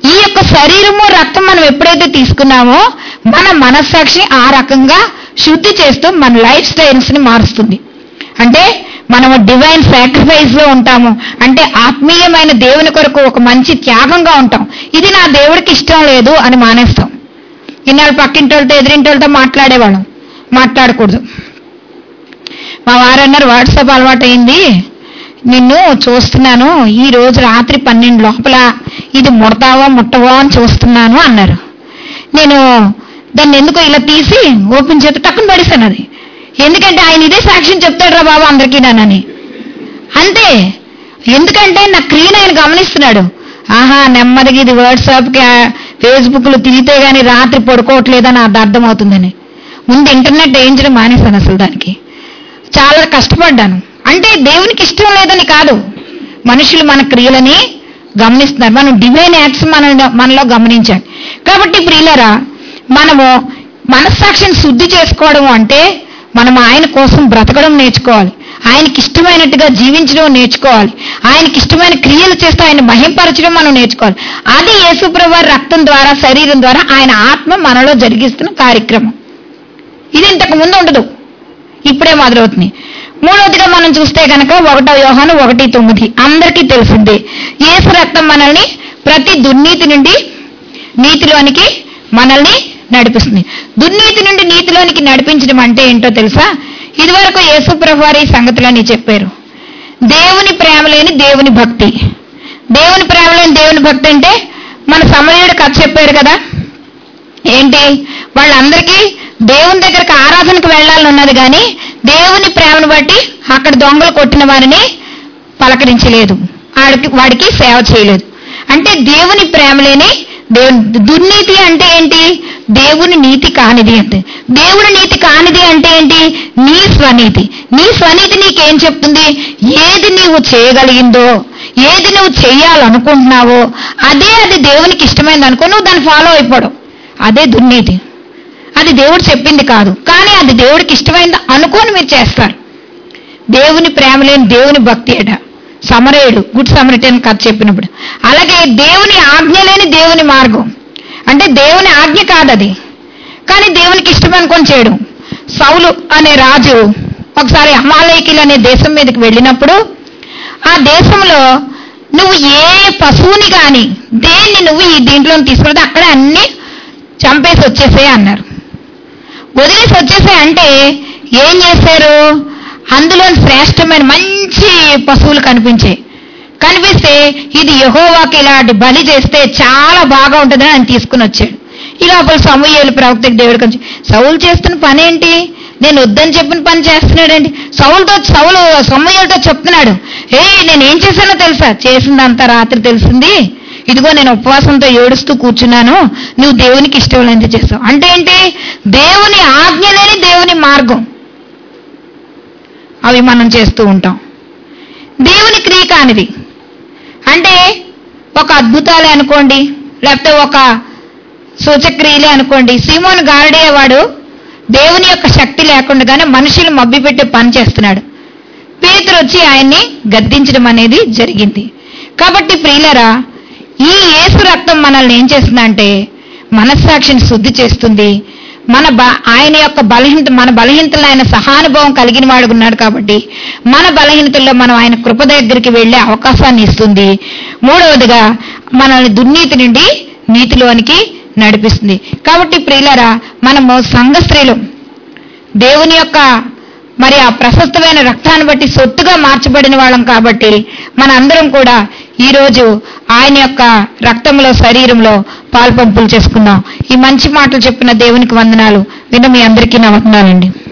ఈ యొక్క శరీరము రక్తం మనం ఎప్పుడైతే తీసుకున్నామో మన మనస్సాక్షి ఆ రకంగా శుద్ధి చేస్తూ మన లైఫ్ స్టైల్స్ ని మారుస్తుంది అంటే మనము డివైన్ సాక్రిఫైస్ లో ఉంటాము అంటే ఆత్మీయమైన దేవుని కొరకు ఒక మంచి త్యాగంగా ఉంటాం ఇది నా దేవుడికి ఇష్టం లేదు అని మానేస్తాం ఇన్నాళ్ళు పక్కింటోళ్ళతో ఎదిరింటోళ్ళతో మాట్లాడేవాళ్ళం మాట్లాడకూడదు మా వారన్నారు వాట్సాప్ అలవాటు అయింది నిన్ను చూస్తున్నాను ఈ రోజు రాత్రి పన్నెండు లోపల ఇది ముడతావో ముట్టవో అని చూస్తున్నాను అన్నారు నేను దాన్ని ఎందుకో ఇలా తీసి ఓపెన్ చేతి టక్కున పడేశాను అది ఎందుకంటే ఆయన ఇదే సాక్ష్యం చెప్తాడు రా బాబు అందరికీ నానని అంతే ఎందుకంటే నా క్రియను ఆయన గమనిస్తున్నాడు ఆహా నెమ్మదిగా ఇది వాట్సాప్కి ఫేస్బుక్లో తిరిగితే గానీ రాత్రి పడుకోవట్లేదని అది అర్థమవుతుందని ముందు ఇంటర్నెట్ వేయించడం మానేశాను అసలు దానికి చాలా కష్టపడ్డాను అంటే దేవునికి ఇష్టం లేదని కాదు మనుషులు మన క్రియలని గమనిస్తున్నారు మనం డివైన్ యాక్ట్స్ మన మనలో గమనించాలి కాబట్టి ప్రియులరా మనము మనస్సాక్షిని శుద్ధి చేసుకోవడం అంటే మనం ఆయన కోసం బ్రతకడం నేర్చుకోవాలి ఆయనకి ఇష్టమైనట్టుగా జీవించడం నేర్చుకోవాలి ఆయనకి ఇష్టమైన క్రియలు చేస్తూ ఆయన మహింపరచడం మనం నేర్చుకోవాలి అది యేసుప్రభు రక్తం ద్వారా శరీరం ద్వారా ఆయన ఆత్మ మనలో జరిగిస్తున్న కార్యక్రమం ఇది ఇంతకు ముందు ఉండదు ఇప్పుడే మొదలవుతుంది మూడవదిగా మనం చూస్తే కనుక ఒకటో యోహాను ఒకటి తొమ్మిది అందరికీ తెలిసిందే యేసు రక్తం మనల్ని ప్రతి దుర్నీతి నుండి నీతిలోనికి మనల్ని నడిపిస్తుంది దుర్నీతి నుండి నీతిలోనికి నడిపించడం అంటే ఏంటో తెలుసా ఇదివరకు యేసు ప్రభువారి ఈ సంగతులని చెప్పారు దేవుని ప్రేమ లేని దేవుని భక్తి దేవుని ప్రేమ లేని దేవుని భక్తి అంటే మన సమయుడు కథ చెప్పారు కదా ఏంటి వాళ్ళందరికీ దేవుని దగ్గరకు ఆరాధనకు వెళ్ళాలని ఉన్నది కానీ దేవుని ప్రేమను బట్టి అక్కడ దొంగలు కొట్టిన వారిని పలకరించలేదు వాడికి వాడికి సేవ చేయలేదు అంటే దేవుని ప్రేమ లేని దేవుని దుర్నీతి అంటే ఏంటి దేవుని నీతి కానిది అంటే దేవుని నీతి కానిది అంటే ఏంటి నీ స్వనీతి నీ స్వనీతి నీకేం చెప్తుంది ఏది నీవు చేయగలిగిందో ఏది నువ్వు చేయాలనుకుంటున్నావో అదే అది దేవునికి ఇష్టమైంది అనుకో నువ్వు దాన్ని ఫాలో అయిపోవడం అదే దుర్నీతి అది దేవుడు చెప్పింది కాదు కానీ అది దేవుడికి ఇష్టమైంది అనుకోని మీరు చేస్తారు దేవుని ప్రేమ లేని దేవుని భక్తి అట సమరేయుడు గుడ్ సమరిటన్ కథ చెప్పినప్పుడు అలాగే దేవుని ఆజ్ఞ లేని దేవుని మార్గం అంటే దేవుని ఆజ్ఞ కాదు అది కానీ దేవునికి ఇష్టం అనుకొని చేయడం సౌలు అనే రాజు ఒకసారి అమాలయకిల్ అనే దేశం మీదకి వెళ్ళినప్పుడు ఆ దేశంలో నువ్వు ఏ పశువుని కానీ దేన్ని నువ్వు ఈ దీంట్లో తీసుకున్నది అక్కడే అన్ని చంపేసి వచ్చేసే అన్నారు వదిలేసి వచ్చేసే అంటే ఏం చేశారు అందులో శ్రేష్టమైన మంచి పశువులు కనిపించాయి కనిపిస్తే ఇది యహోవాకి ఇలాంటి బలి చేస్తే చాలా బాగా ఉంటుందని ఆయన తీసుకుని వచ్చాడు ఈ లోపల సమూహలు ప్రవక్తకి దేవుడికి వచ్చి సౌలు చేస్తున్న పని ఏంటి నేను వద్దని చెప్పిన పని చేస్తున్నాడండి సౌలుతో సౌలు సమూహలతో చెప్తున్నాడు ఏ నేను ఏం చేశానో తెలుసా చేసిందంతా రాత్రి తెలిసింది ఇదిగో నేను ఉపవాసంతో ఏడుస్తూ కూర్చున్నాను నువ్వు దేవునికి ఇష్టం లేనిది చేస్తావు అంటే ఏంటి దేవుని ఆజ్ఞ లేని దేవుని మార్గం అవి మనం చేస్తూ ఉంటాం దేవుని క్రియ కానిది అంటే ఒక అద్భుతాలే అనుకోండి లేకపోతే ఒక సూచక్రియలే అనుకోండి సీమోన్ గారడే వాడు దేవుని యొక్క శక్తి లేకుండానే మనుషులు మభ్యపెట్టే పని చేస్తున్నాడు పేతురు వచ్చి ఆయన్ని గద్దించడం అనేది జరిగింది కాబట్టి ప్రియులరా ఈ యేసు రక్తం మనల్ని ఏం చేస్తుందంటే మనస్సాక్షిని శుద్ధి చేస్తుంది మన బ ఆయన యొక్క బలహీనత మన బలహీనతలో ఆయన సహానుభవం కలిగిన వాడు ఉన్నాడు కాబట్టి మన బలహీనతల్లో మనం ఆయన కృప దగ్గరికి వెళ్ళే అవకాశాన్ని ఇస్తుంది మూడవదిగా మనల్ని దుర్నీతి నుండి నీతిలోనికి నడిపిస్తుంది కాబట్టి ప్రియులరా మనము సంఘ స్త్రీలు దేవుని యొక్క మరి ఆ ప్రశస్తమైన రక్తాన్ని బట్టి సొత్తుగా మార్చబడిన వాళ్ళం కాబట్టి మనందరం కూడా ఈరోజు ఆయన యొక్క రక్తంలో శరీరంలో పాల్పంపులు చేసుకుందాం ఈ మంచి మాటలు చెప్పిన దేవునికి వందనాలు విన్న మీ అందరికీ నా వందనాలండి